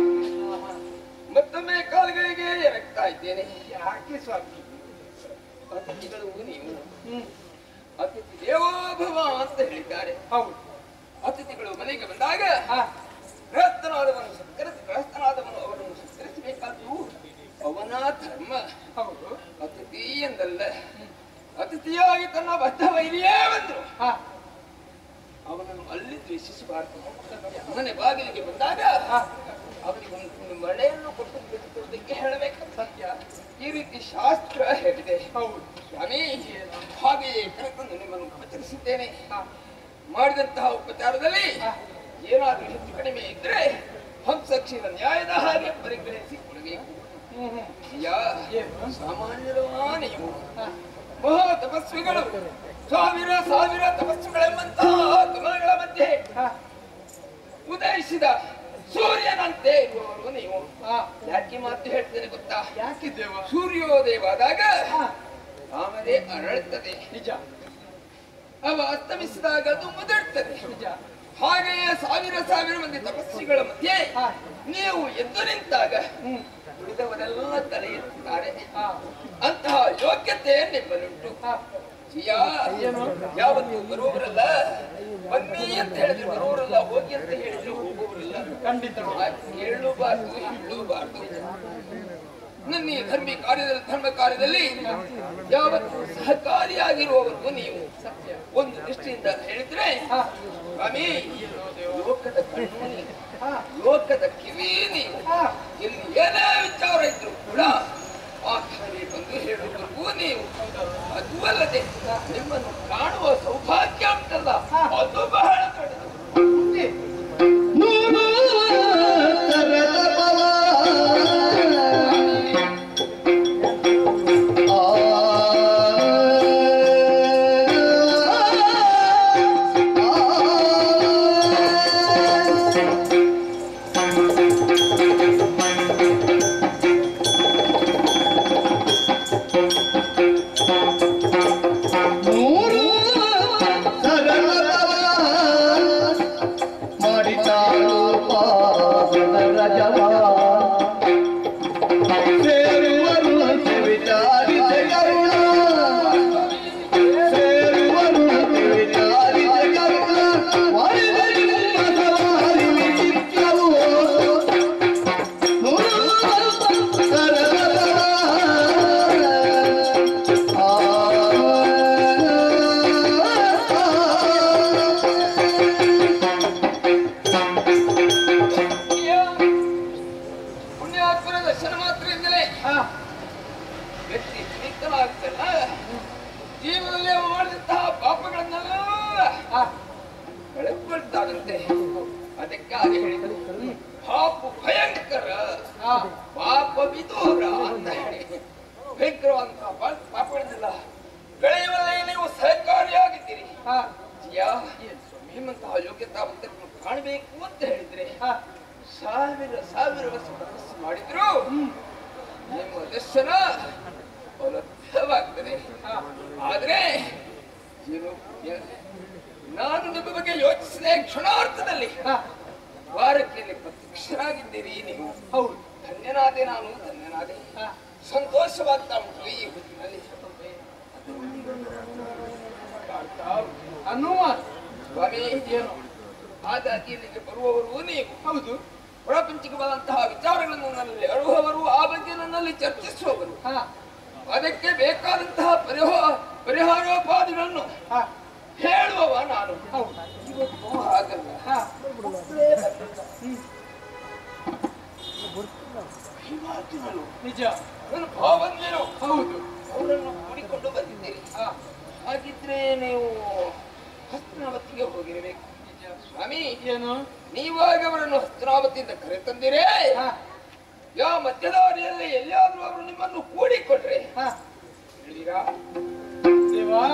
ಮತ್ತೊಮ್ಮೆ ಕಾಲುಗಳಿಗೆ ಎರಗ್ತಾ ಇದ್ದೇನೆ ಯಾಕೆ ಸ್ವಾಮಿ ಅತಿಥಿಗಳು ನೀವು ಅತಿಥಿ ದೇವೋಭವ ಅಂತ ಹೇಳಿದ್ದಾರೆ ಹೌದು ಅತಿಥಿಗಳು ಮನೆಗೆ ಬಂದಾಗ ಹಾ ಗೃಹಸ್ಥನಾದವನು ಸತ್ಕರಿಸಿ ಗೃಹಸ್ಥನಾದವನು ಅವರನ್ನು ಸತ್ಕರಿಸಬೇಕಾದ್ದು ಅವನ ಧರ್ಮ ಹೌದು ಅತಿಥಿ ಎಂದಲ್ಲ ಅತಿಥಿಯಾಗಿ ತನ್ನ ಬದ್ಧ ವೈರಿಯೇ ಬಂದ್ರು ಹಾ ಅವನನ್ನು ಅಲ್ಲಿ ದ್ವೇಷಿಸಬಾರದು ಮನೆ ಬಾಗಿಲಿಗೆ ಬಂದಾಗ ಅವನಿಗೆ ಒಂದು ಒಂದು ಮಳೆಯನ್ನು ಕೊಟ್ಟು ಬಿಟ್ಟುಕೊಳ್ಳೋದಕ್ಕೆ ಹೇಳಬೇಕು ಸತ್ಯ ಈ ರೀತಿ ಶಾಸ್ತ್ರ ಹೇಳಿದೆ ಹೌದು ಸ್ವಾಮಿ ಹಾಗೆಯೇ ಕರೆತಂದು ನಿಮ್ಮನ್ನು ಉಪಚರಿಸಿದ್ದೇನೆ ಮಾಡಿದಂತಹ ಉಪಚಾರದಲ್ಲಿ ಏನಾದರೂ ಹೆಚ್ಚು ಕಡಿಮೆ ಇದ್ರೆ ಹಂಸಕ್ಷೀರ ನ್ಯಾಯದ ಹಾಗೆ ಪರಿಗಣಿಸಿ ಕೊಡಬೇಕು ಯಾ ಸಾಮಾನ್ಯರವಾ ನೀವು ಮಹಾ ತಪಸ್ವಿಗಳು ಸಾವಿರ ಸಾವಿರ ತಪಸ್ಸುಗಳೆಂಬಂತಹ ತಮಗಳ ಮಧ್ಯೆ ಹಾ ಉದಯಿಸಿದ ಸೂರ್ಯನಂತೆ ಇರುವವರು ನೀವು ಆ, ಯಾಕೆ ಮಾತು ಹೇಳ್ತೇನೆ ಗೊತ್ತಾ ಯಾಕೆ ದೇವ ಸೂರ್ಯೋದಯವಾದಾಗ ಆ, ಆಮೇಲೆ ಅರಳುತ್ತದೆ ನಿಜ ಅವ ಅಸ್ತಮಿಸಿದಾಗ ಅದು ಮುದುಡ್ತದೆ ನಿಜ ಹಾಗೆಯೇ ಸಾವಿರ ಸಾವಿರ ಮಂದಿ ತಪಸ್ವಿಗಳ ಮಧ್ಯೆ ಆ, ನೀವು ಎದ್ದು ನಿಂತಾಗ ಹ್ಮ್ ಉಳಿದವರೆಲ್ಲ ತಲೆ ಎತ್ತುತ್ತಾರೆ ಆ, ಅಂತಹ ಯೋಗ್ಯತೆ ನಿಮ್ಮನ್ನುಂಟು ಆ, ಸಿಯಾ ಯಾವತ್ತು ಬರುವವರಲ್ಲ ಬನ್ನಿ ಅಂತ ಹೇಳಿದ್ರೆ ಬರುವವರಲ್ಲ ಹೋಗಿ ಅಂತ ಹೇಳಿದ್ರೆ ಹೋಗುವವರಲ್ಲ ಖಂಡಿತ ಹೇಳಬಾರ್ದು ಹೇಳಬಾರ್ದು ನನ್ನ ಈ ಧರ್ಮ ಕಾರ್ಯದಲ್ಲಿ ಧರ್ಮ ಕಾರ್ಯದಲ್ಲಿ ಯಾವತ್ತು ಸಹಕಾರಿಯಾಗಿರುವವರೆಗೂ ನೀವು ಒಂದು ದೃಷ್ಟಿಯಿಂದ ಹೇಳಿದ್ರೆ ಆ, ಸ್ವಾಮಿ ಲೋಕದ ಕಣ್ಣು ನೀವು ಆ, ಲೋಕದ ಕಿವಿ ನೀವು ಆ, ಇಲ್ಲಿ ಏನೇ ವಿಚಾರ ಇದ್ರು ಕೂಡ ಮಾತಾಡಿ ಬಂದು ಹೇಳುವವರೆಗೂ ನೀವು ಅದು ಅಲ್ಲದೆ ನಿಮ್ಮನ್ನು ಕಾಣುವ ಸೌಭಾಗ್ಯ ಉಂಟಲ್ಲ ಅದು ಬಹಳ ಕಡಿಮೆ ಮುಂದೆ ಮಾಡಿತಾಳು ಪಾವನ ರಜವ ಸೇರುವರುವಂತೆ ವಿಚಾರಿಸ ಕರುಣ ಸೇರುವರುವಂತೆ ವಿಚಾರಿಸ ಕರುಣ ಮಾಡಿದ ನಿಮ್ಮ ಸವಾರಿ ವಿಚಿತ್ರವು ಪುಣ್ಯಾತ್ಮರ ದರ್ಶನ ಮಾತ್ರದಿಂದಲೇ ಆ, ವ್ಯಕ್ತಿ ಪುನೀತನಾಗುತ್ತಲ್ಲ ಜೀವನದಲ್ಲಿ ಅವ ಮಾಡಿದಂತಹ ಪಾಪಗಳನ್ನೆಲ್ಲ ಆ, ಕಳೆದುಕೊಳ್ತಾನಂತೆ ಅದಕ್ಕಾಗಿ ಹೇಳಿದರು ಪಾಪ ಭಯಂಕರ ಆ, ಪಾಪ ವಿದೂರ ಅಂತ ಹೇಳಿ ಭಯಂಕರವಾದಂತಹ ಪಾ- ಪಾಪಗಳನ್ನೆಲ್ಲ ಬೆಳೆಯುವಲ್ಲೇ ನೀವು ಸಹಕಾರಿಯಾಗಿದ್ದೀರಿ ಆ, ಯಾ ನಿಮ್ಮಂತಹ ಯೋಗ್ಯತಾವಂತರನ್ನು ಕಾಣಬೇಕು ಅಂತ ಹೇಳಿದ್ರೆ ಆ, ಸಾವಿರ ಸಾವಿರ ವರ್ಷ ತಪಸ್ಸು ಮಾಡಿದ್ರು ನಿಮ್ಮ ದರ್ಶನ ಅಲಭ್ಯವಾಗ್ತದೆ ಆದ್ರೆ ಏನು ಯ- ನಾನು ನಿಮ್ಮ ಬಗ್ಗೆ ಯೋಚಿಸಿದೆ ಕ್ಷಣಾರ್ಥದಲ್ಲಿ ಆ, ವಾರಕ್ಕೆ ನೀವು ಪ್ರತ್ಯಕ್ಷರಾಗಿದ್ದೀರಿ ನೀವು ಹೌದು ಧನ್ಯನಾದೆ ನಾನು ಧನ್ಯನಾದೆ ಆ, ಸಂತೋಷವಾಗ್ತಾ ಉಂಟು ಈ ಹೊತ್ತಿನಲ್ಲಿ ಕಾಡ್ತಾ ಉಂಟು. ಅನ್ನುವ ಸ್ವಾಮಿ ಏನು ಹಾಗಾಗಿ ಇಲ್ಲಿಗೆ ಬರುವವರು ನೀವು ಹೌದು ಪ್ರಪಂಚಿಕವಾದಂತಹ ವಿಚಾರಗಳನ್ನು ನನ್ನಲ್ಲಿ ಅರುಹವರು ಆ ಬಗ್ಗೆ ನನ್ನಲ್ಲಿ ಚರ್ಚಿಸುವವರು ಆ, ಅದಕ್ಕೆ ಬೇಕಾದಂತಹ ಪರಿಹಾರ ಪರಿಹಾರೋಪಾದಿಗಳನ್ನು ಆ, ಹೇಳುವವ ನಾನು ಹೌದು ಇವತ್ತು ಹಾಗಲ್ಲ ಆ, ಮಕ್ಕಳೇ ಬಂದಿಲ್ಲ. ಹಿಮಾಚಲರು, ನಿಜ ನನ್ನ ಭಾವಂದಿರು ಹೌದು ಅವರನ್ನು ಕೂಡಿಕೊಂಡು ಬಂದಿದ್ದೀರಿ ಆ, ಹಾಗಿದ್ರೆ ನೀವು ಹಸ್ತನಾವತಿಗೆ ಹೋಗಿರಬೇಕು ಸ್ವಾಮಿ ಏನು ನೀವಾಗ ಅವರನ್ನು ಹಸ್ತನಾವತಿಯಿಂದ ಕರೆತಂದಿರೇ ಆ, ಯಾವ ಮಧ್ಯದಾರಿಯಲ್ಲಿ ಎಲ್ಲಿಯಾದ್ರೂ ಅವರು ನಿಮ್ಮನ್ನು ಕೂಡಿಕೊಂಡ್ರೆ ಆ, ಹೇಳಿರಾ ದೇವಾ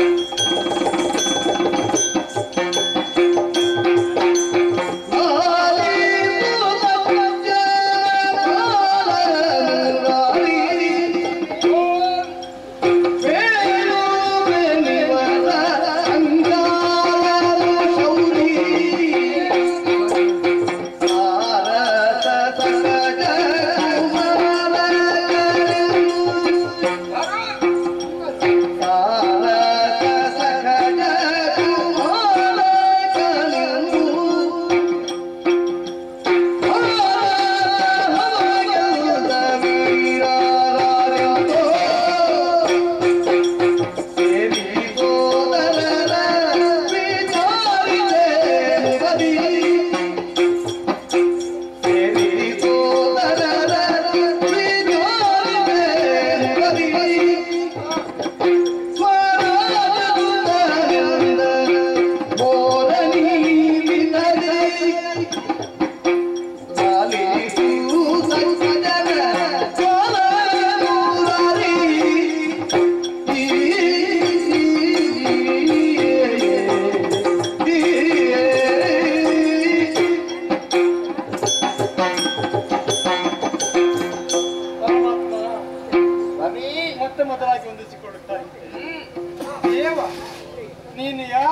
ಆ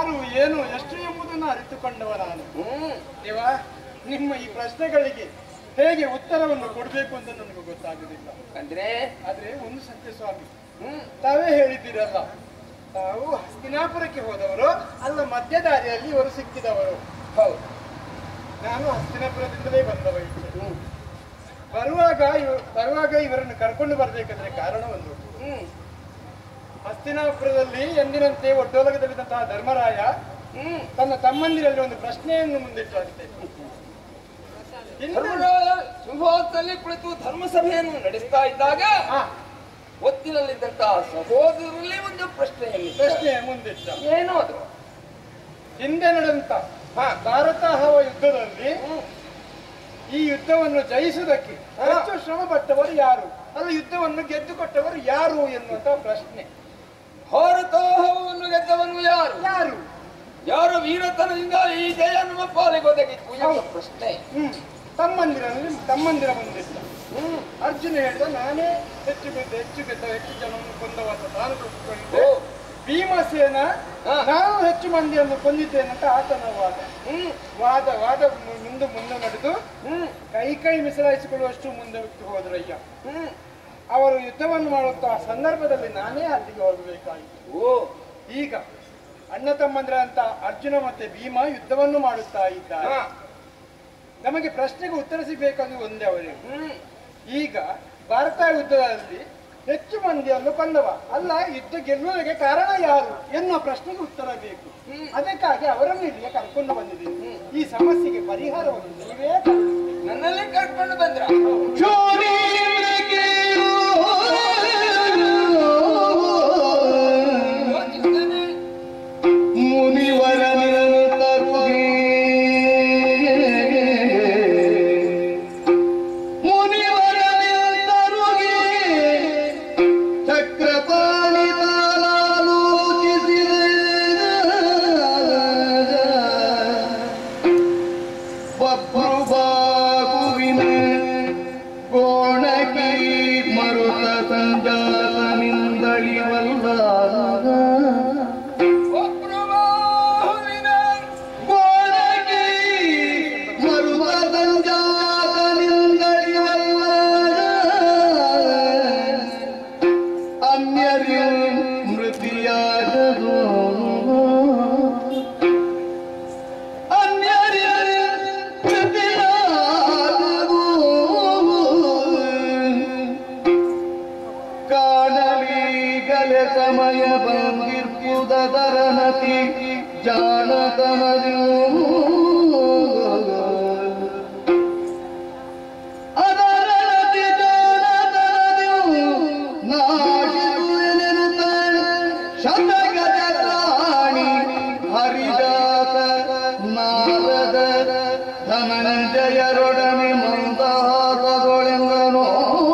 ಯಾರು ಏನು ಎಷ್ಟು ಎಂಬುದನ್ನು ಅರಿತುಕೊಂಡವ ನಾನು ಹ್ಮ್ ದೇವ ನಿಮ್ಮ ಈ ಪ್ರಶ್ನೆಗಳಿಗೆ ಹೇಗೆ ಉತ್ತರವನ್ನು ಕೊಡಬೇಕು ಅಂತ ನನಗೆ ಗೊತ್ತಾಗುದಿಲ್ಲ ಅಂದ್ರೆ ಆದ್ರೆ ಒಂದು ಸತ್ಯ ಸ್ವಾಮಿ ಹ್ಮ್ ತಾವೇ ಹೇಳಿದ್ದೀರಲ್ಲ ತಾವು ಹಸ್ತಿನಾಪುರಕ್ಕೆ ಹೋದವರು ಅಲ್ಲ ಮಧ್ಯದಾರಿಯಲ್ಲಿ ಇವರು ಸಿಕ್ಕಿದವರು ಹೌದು ನಾನು ಹಸ್ತಿನಾಪುರದಿಂದಲೇ ಬಂದವ ಈಚೆ. ಬರುವಾಗ ಇವ- ಬರುವಾಗ ಇವರನ್ನು ಕರ್ಕೊಂಡು ಬರ್ಬೇಕಾದ್ರೆ ಕಾರಣ ಒಂದು ಹ್ಮ್ ಹಸ್ತಿನಾಪುರದಲ್ಲಿ ಎಂದಿನಂತೆ ಒಡ್ಡೋಲಗದಲ್ಲಿದ್ದಂತಹ ಧರ್ಮರಾಯ ಹ್ಮ್ ತನ್ನ ತಮ್ಮಂದಿರಲ್ಲಿ ಒಂದು ಪ್ರಶ್ನೆಯನ್ನು ಮುಂದಿಟ್ಟಂತೆ ಹಿಂದೆ- ಧರ್ಮರಾಯ ಸಿಂಹಾಸನದಲ್ಲಿ ಕುಳಿತು ಧರ್ಮಸಭೆಯನ್ನು ನಡೆಸ್ತಾ ಇದ್ದಾಗ ಆ, ಒತ್ತಿನಲ್ಲಿದ್ದಂತಹ ಸಹೋದರರಲ್ಲಿ ಒಂದು ಪ್ರಶ್ನೆಯನ್ನು ಪ್ರಶ್ನೆ ಮುಂದಿಟ್ಟ ಏನು ಅದು ಹಿಂದೆ ನಡೆದಂತ ಹಾ. ಭಾರತ ಹವ ಯುದ್ಧದಲ್ಲಿ ಹ್ಮ್. ಈ ಯುದ್ಧವನ್ನು ಜಯಿಸುವುದಕ್ಕೆ ಹೆಚ್ಚು ಶ್ರಮ ಪಟ್ಟವರು ಯಾರು ಅಲ್ಲ ಯುದ್ಧವನ್ನು ಗೆದ್ದುಕೊಟ್ಟವರು ಯಾರು ಎನ್ನುವಂತ ಪ್ರಶ್ನೆ ಭಾರತೋಹವನ್ನು ಗೆದ್ದವನು ಯಾರು ಯಾರು ಯಾರು ವೀರತನದಿಂದ ಈ ಜಯ ನಮ್ಮ ಪಾಲಿಗೆ ಒದಗಿತ್ತು ಎಂಬ ಪ್ರಶ್ನೆ ಹ್ಮ್ ತಮ್ಮಂದಿರಲ್ಲಿ ತಮ್ಮಂದಿರ ಮುಂದಿಟ್ಟ ಹ್ಮ್ ಅರ್ಜುನ ಹೇಳಿದ ನಾನೇ ಹೆಚ್ಚು ಗೆದ್ದ ಹೆಚ್ಚು ಗೆದ್ದ ಹೆಚ್ಚು ಜನವನ್ನು ಕೊಂದವ ಅಂತ ತಾನು ಒಪ್ಪಿಕೊಂಡಿದ್ದೆ ಓ. ಭೀಮಸೇನ ಹಾ. ನಾನು ಹೆಚ್ಚು ಮಂದಿಯನ್ನು ಕೊಂದಿದ್ದೇನೆ ಅಂತ ಆತನ ವಾದ ಹ್ಮ್ ವಾದ ವಾದ ಮು- ಮುಂದೆ ಮುಂದೆ ನಡೆದು ಹ್ಮ್ ಕೈ ಕೈ ಮಿಸಲಾಯಿಸಿಕೊಳ್ಳುವಷ್ಟು ಮುಂದೆ ಬಿಟ್ಟು ಹೋದ್ರಯ್ಯ ಹ್ಮ್ ಅವರು ಯುದ್ಧವನ್ನು ಮಾಡುವಂತಹ ಸಂದರ್ಭದಲ್ಲಿ ನಾನೇ ಅಲ್ಲಿಗೆ ಹೋಗಬೇಕಾಯಿತು ಓ ಈಗ ಅಣ್ಣ ತಮ್ಮಂದ್ರ ಅಂತ ಅರ್ಜುನ ಮತ್ತೆ ಭೀಮ ಯುದ್ಧವನ್ನು ಮಾಡುತ್ತಾ ಇದ್ದಾರೆ ಹಾ. ನಮಗೆ ಪ್ರಶ್ನೆಗೆ ಉತ್ತರ ಸಿಗಬೇಕಾದ್ರೆ ಒಂದೇ ಅವರೇ ಹ್ಮ್ ಈಗ ಭಾರತ ಯುದ್ಧದಲ್ಲಿ ಹೆಚ್ಚು ಮಂದಿಯನ್ನು ಕೊಂದವ ಅಲ್ಲ ಯುದ್ಧ ಗೆಲ್ಲುವುದಕ್ಕೆ ಕಾರಣ ಯಾರು ಎನ್ನುವ ಪ್ರಶ್ನೆಗೆ ಉತ್ತರ ಬೇಕು ಹ್ಮ್. ಅದಕ್ಕಾಗಿ ಅವರನ್ನು ಇಲ್ಲಿಗೆ ಕರ್ಕೊಂಡು ಬಂದಿದ್ದೀನಿ ಈ ಸಮಸ್ಯೆಗೆ ಪರಿಹಾರವನ್ನು ನೀವೇ ಕಂಡುಹಿಡಿಯಬೇಕು. ನನ್ನಲ್ಲಿ ಕರ್ಕೊಂಡು ಬಂದ್ರ ಯೋಚಿಸ್ತೇನೆ ಮುನಿವರ ನಿರಂತರುಗೆ ಮುನಿವರ ನಿರಂತರುಗೆ ಚಕ್ರಪಾಣಿ ಬಬ್ರು ಬಾಗುವಿನ ಕೋಣಕಿ ಮರುತ ಸಂಜಾತನಿಂದಳಿವಲ್ಲ ಒಬ್ರು ಬಾಹುವಿನ ಗೋಳಗಿ ಮರುತ ಸಂಜಾತನಿಂದಳಿವಲ್ಲ ಅನ್ಯರಿ ಮೃತಿಯಾಗದು ಅನ್ಯರಿ ಮೃತಿಯಾಗದು ಕಾಣಲಿಗಲೆ ಸಮಯ ಬಂದಿರ್ಪುದರನತಿ ಜಾಣತನದು ಅದರನತಿ ಜಾಣತನದು ನಾಶಿರುವೆನೆನುತ ಶತಗಜ ಪ್ರಾಣಿ ಹರಿದಾತ ನಾರದ ಧನಂಜಯರೊಡನೆ ಮಂದಹಾಸದೊಳೆಂದನೋ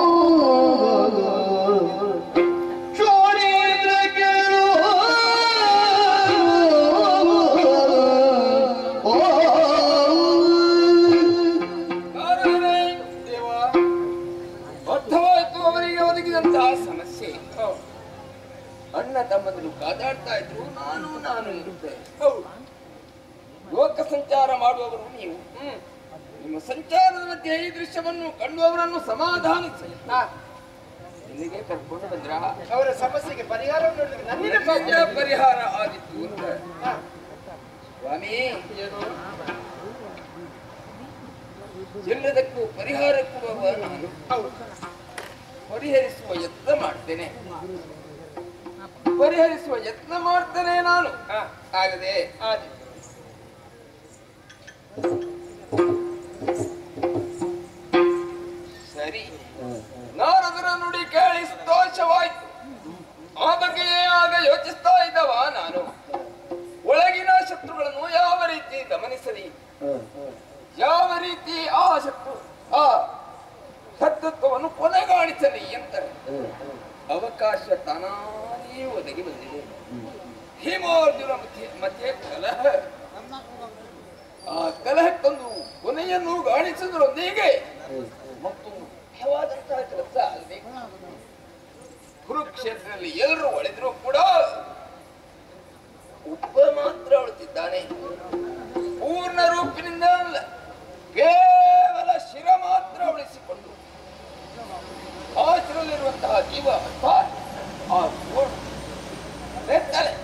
ಚೋರೀಂದ್ರ ಕೇಳು ಓ ಕಾರಣವೇ ದೇವ ಅರ್ಥವಾಯ್ತು ಅವರಿಗೆ ಒದಗಿದಂತಹ ಸಮಸ್ಯೆ ಅಣ್ಣ ತಮ್ಮಂದಿರು ಕಾದಾಡ್ತಾ ಇದ್ರು ನಾನು ನಾನು ಇರುತ್ತೆ ಲೋಕ ಸಂಚಾರ ಮಾಡುವವರು ನೀವು ನಿಮ್ಮ ಸಂಚಾರದ ಮಧ್ಯೆ ಈ ದೃಶ್ಯವನ್ನು ಕಂಡು ಅವರನ್ನು ಸಮಾಧಾನಿಸಿ ಹಾ, ಇಲ್ಲಿಗೆ ಕರ್ಕೊಂಡು ಬಂದ್ರ ಅವರ ಸಮಸ್ಯೆಗೆ ಪರಿಹಾರವನ್ನು ನೋಡಲಿಕ್ಕೆ ನನ್ನಿಂದ ಸಾಧ್ಯ. ಪರಿಹಾರ ಆದಿತ್ತು ಅಂತ ಹಾ, ಸ್ವಾಮಿ ಎಲ್ಲದಕ್ಕೂ ಪರಿಹಾರ ಕೊಡುವ ನಾನು ಹೌದು. ಪರಿಹರಿಸುವ ಯತ್ನ ಮಾಡ್ತೇನೆ ಪರಿಹರಿಸುವ ಯತ್ನ ಮಾಡ್ತೇನೆ ನಾನು ಹಾ, ಆಗದೆ ಆದಿ. ಸರಿ ನಾರದರ ನುಡಿ ಕೇಳಿ ಸಂತೋಷವಾಯ್ತು ಆ ಬಗ್ಗೆಯೇ ಆಗ ಯೋಚಿಸ್ತಾ ಇದ್ದವ ನಾನು ಒಳಗಿನ ಶತ್ರುಗಳನ್ನು ಯಾವ ರೀತಿ ಗಮನಿಸಲಿ ಯಾವ ರೀತಿ ಆ ಶತ್ರು ಆ ಶತ್ರುತ್ವವನ್ನು ಕೊನೆಗಾಣಿಸಲಿ ಅಂತ ಅವಕಾಶ ತಾನಾಗಿಯೇ ಒದಗಿ ಬಂದಿದೆ ಹಿಮಾರ್ಜುನ ಮಧ್ಯೆ ಮಧ್ಯೆ ಕಲಹ ಆ ಕಲಹಕ್ಕೊಂದು ಕೊನೆಯನ್ನು ಗಾಣಿಸುವುದರೊಂದಿಗೆ ಮತ್ತು ಮುಖ್ಯವಾದಂತಹ ಕೆಲಸ ಅಲ್ಲದೆ ಕುರುಕ್ಷೇತ್ರದಲ್ಲಿ ಎಲ್ಲರೂ ಒಳೆದ್ರು ಕೂಡ ಒಬ್ಬ ಮಾತ್ರ ಅವಳು ಮಾಡಿದ್ದಾನೆ ಪೂರ್ಣ ರೂಪಿನಿಂದ ಅಲ್ಲ ಕೇವಲ ಶಿರ ಮಾತ್ರ ಉಳಿಸಿಕೊಂಡು ಆ ಶಿರಲ್ಲಿರುವಂತಹ ಜೀವ ಅರ್ಥಾತ್ ಆ ಗೋಡು ತಲೆ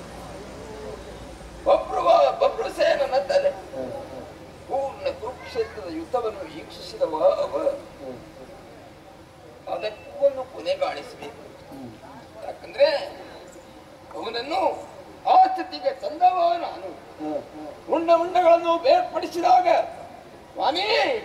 ಬಬ್ರುವ ಬಬ್ರು ಸೇನನ ತಲೆ ಪೂರ್ಣ ಕುರುಕ್ಷೇತ್ರದ ಯುದ್ಧವನ್ನು ವೀಕ್ಷಿಸಿದವ ಅವ ಅದಕ್ಕೂ ಒಂದು ಕೊನೆಗಾಣಿಸಬೇಕು ಯಾಕಂದ್ರೆ ಅವನನ್ನು ಆ ಸ್ಥಿತಿಗೆ ತಂದವ ನಾನು ಉಂಡ ಉಂಡಗಳನ್ನು ಬೇರ್ಪಡಿಸಿದಾಗ ಸ್ವಾಮಿ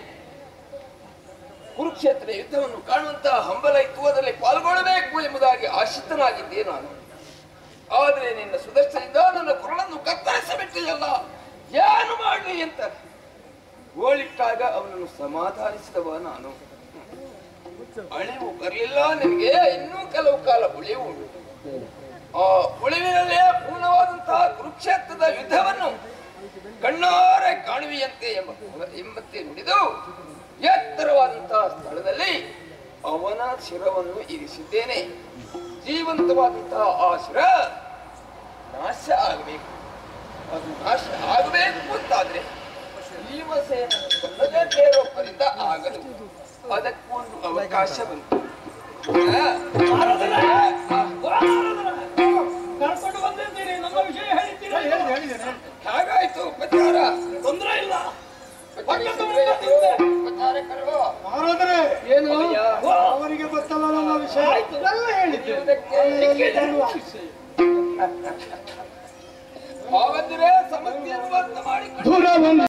ಕುರುಕ್ಷೇತ್ರ ಯುದ್ಧವನ್ನು ಕಾಣುವಂತಹ ಹಂಬಲ ಇತ್ತು ಅದರಲ್ಲಿ ಪಾಲ್ಗೊಳ್ಳಬೇಕು ಎಂಬುದಾಗಿ ಆಶಿತನಾಗಿದ್ದೆ ನಾನು ಆದರೆ ನಿನ್ನ ಸುದರ್ಶನದಿಂದ ನನ್ನ ಕುರಳನ್ನು ಕತ್ತರಿಸಿಬಿಟ್ಟಿಯಲ್ಲ ಏನು ಮಾಡಲಿ ಅಂತ ಓಳಿಟ್ಟಾಗ ಅವನನ್ನು ಸಮಾಧಾನಿಸಿದವ ನಾನು ಅಳಿವು ಬರಲಿಲ್ಲ ನಿನಗೆ ಇನ್ನೂ ಕೆಲವು ಕಾಲ ಉಳಿವು ಉಂಟು ಆ ಉಳಿವಿನಲ್ಲೇ ಪೂರ್ಣವಾದಂತಹ ಕುರುಕ್ಷೇತ್ರದ ಯುದ್ಧವನ್ನು ಕಣ್ಣಾರೆ ಕಾಣುವಿಯಂತೆ ಎಂಬ ಎಂಬಂತೆ ನುಡಿದು ಎತ್ತರವಾದಂತಹ ಸ್ಥಳದಲ್ಲಿ ಅವನ ಶಿರವನ್ನು ಇರಿಸಿದ್ದೇನೆ ಜೀವಂತವಾದಂತಹ ಆ ಶಿರ ನಾಶ ಆಗಬೇಕು ಅದು ನಾಶ ಆಗಬೇಕು ಅಂತಾದ್ರೆ ಭೀಮಸೇನನ ಕೊಲ್ಲದೆ ಬೇರೊಬ್ಬರಿಂದ ಆಗದು ಅದಕ್ಕೊಂದು ಅವಕಾಶ ಬಂತು ಕರ್ಕೊಂಡು ಬಂದಿದ್ದೀರಿ ನಮ್ಮ ವಿಷಯ ಹೇಳಿದ್ದೀರಾ ಹೇಳಿದೆ ಹೇಳಿದ್ದೇನೆ ಹಾಗಾಯ್ತು ಉಪಚಾರ ತೊಂದರೆ ಇಲ್ಲ ಉಪಚಾರ ಕರೆಯುವ. ಮಹಾರಾಜರೇ ಏನು ಅಯ್ಯ. ಅವರಿಗೆ ಗೊತ್ತಲ್ಲ ನನ್ನ ವಿಷಯ ಎಲ್ಲ ಹೇಳಿದ್ದೆ ಇದಕ್ಕೆ ಹಾಗಾದ್ರೆ ಸಮಸ್ಯೆಯನ್ನು ಬಂದ್ ಮಾಡಿ ದೂರ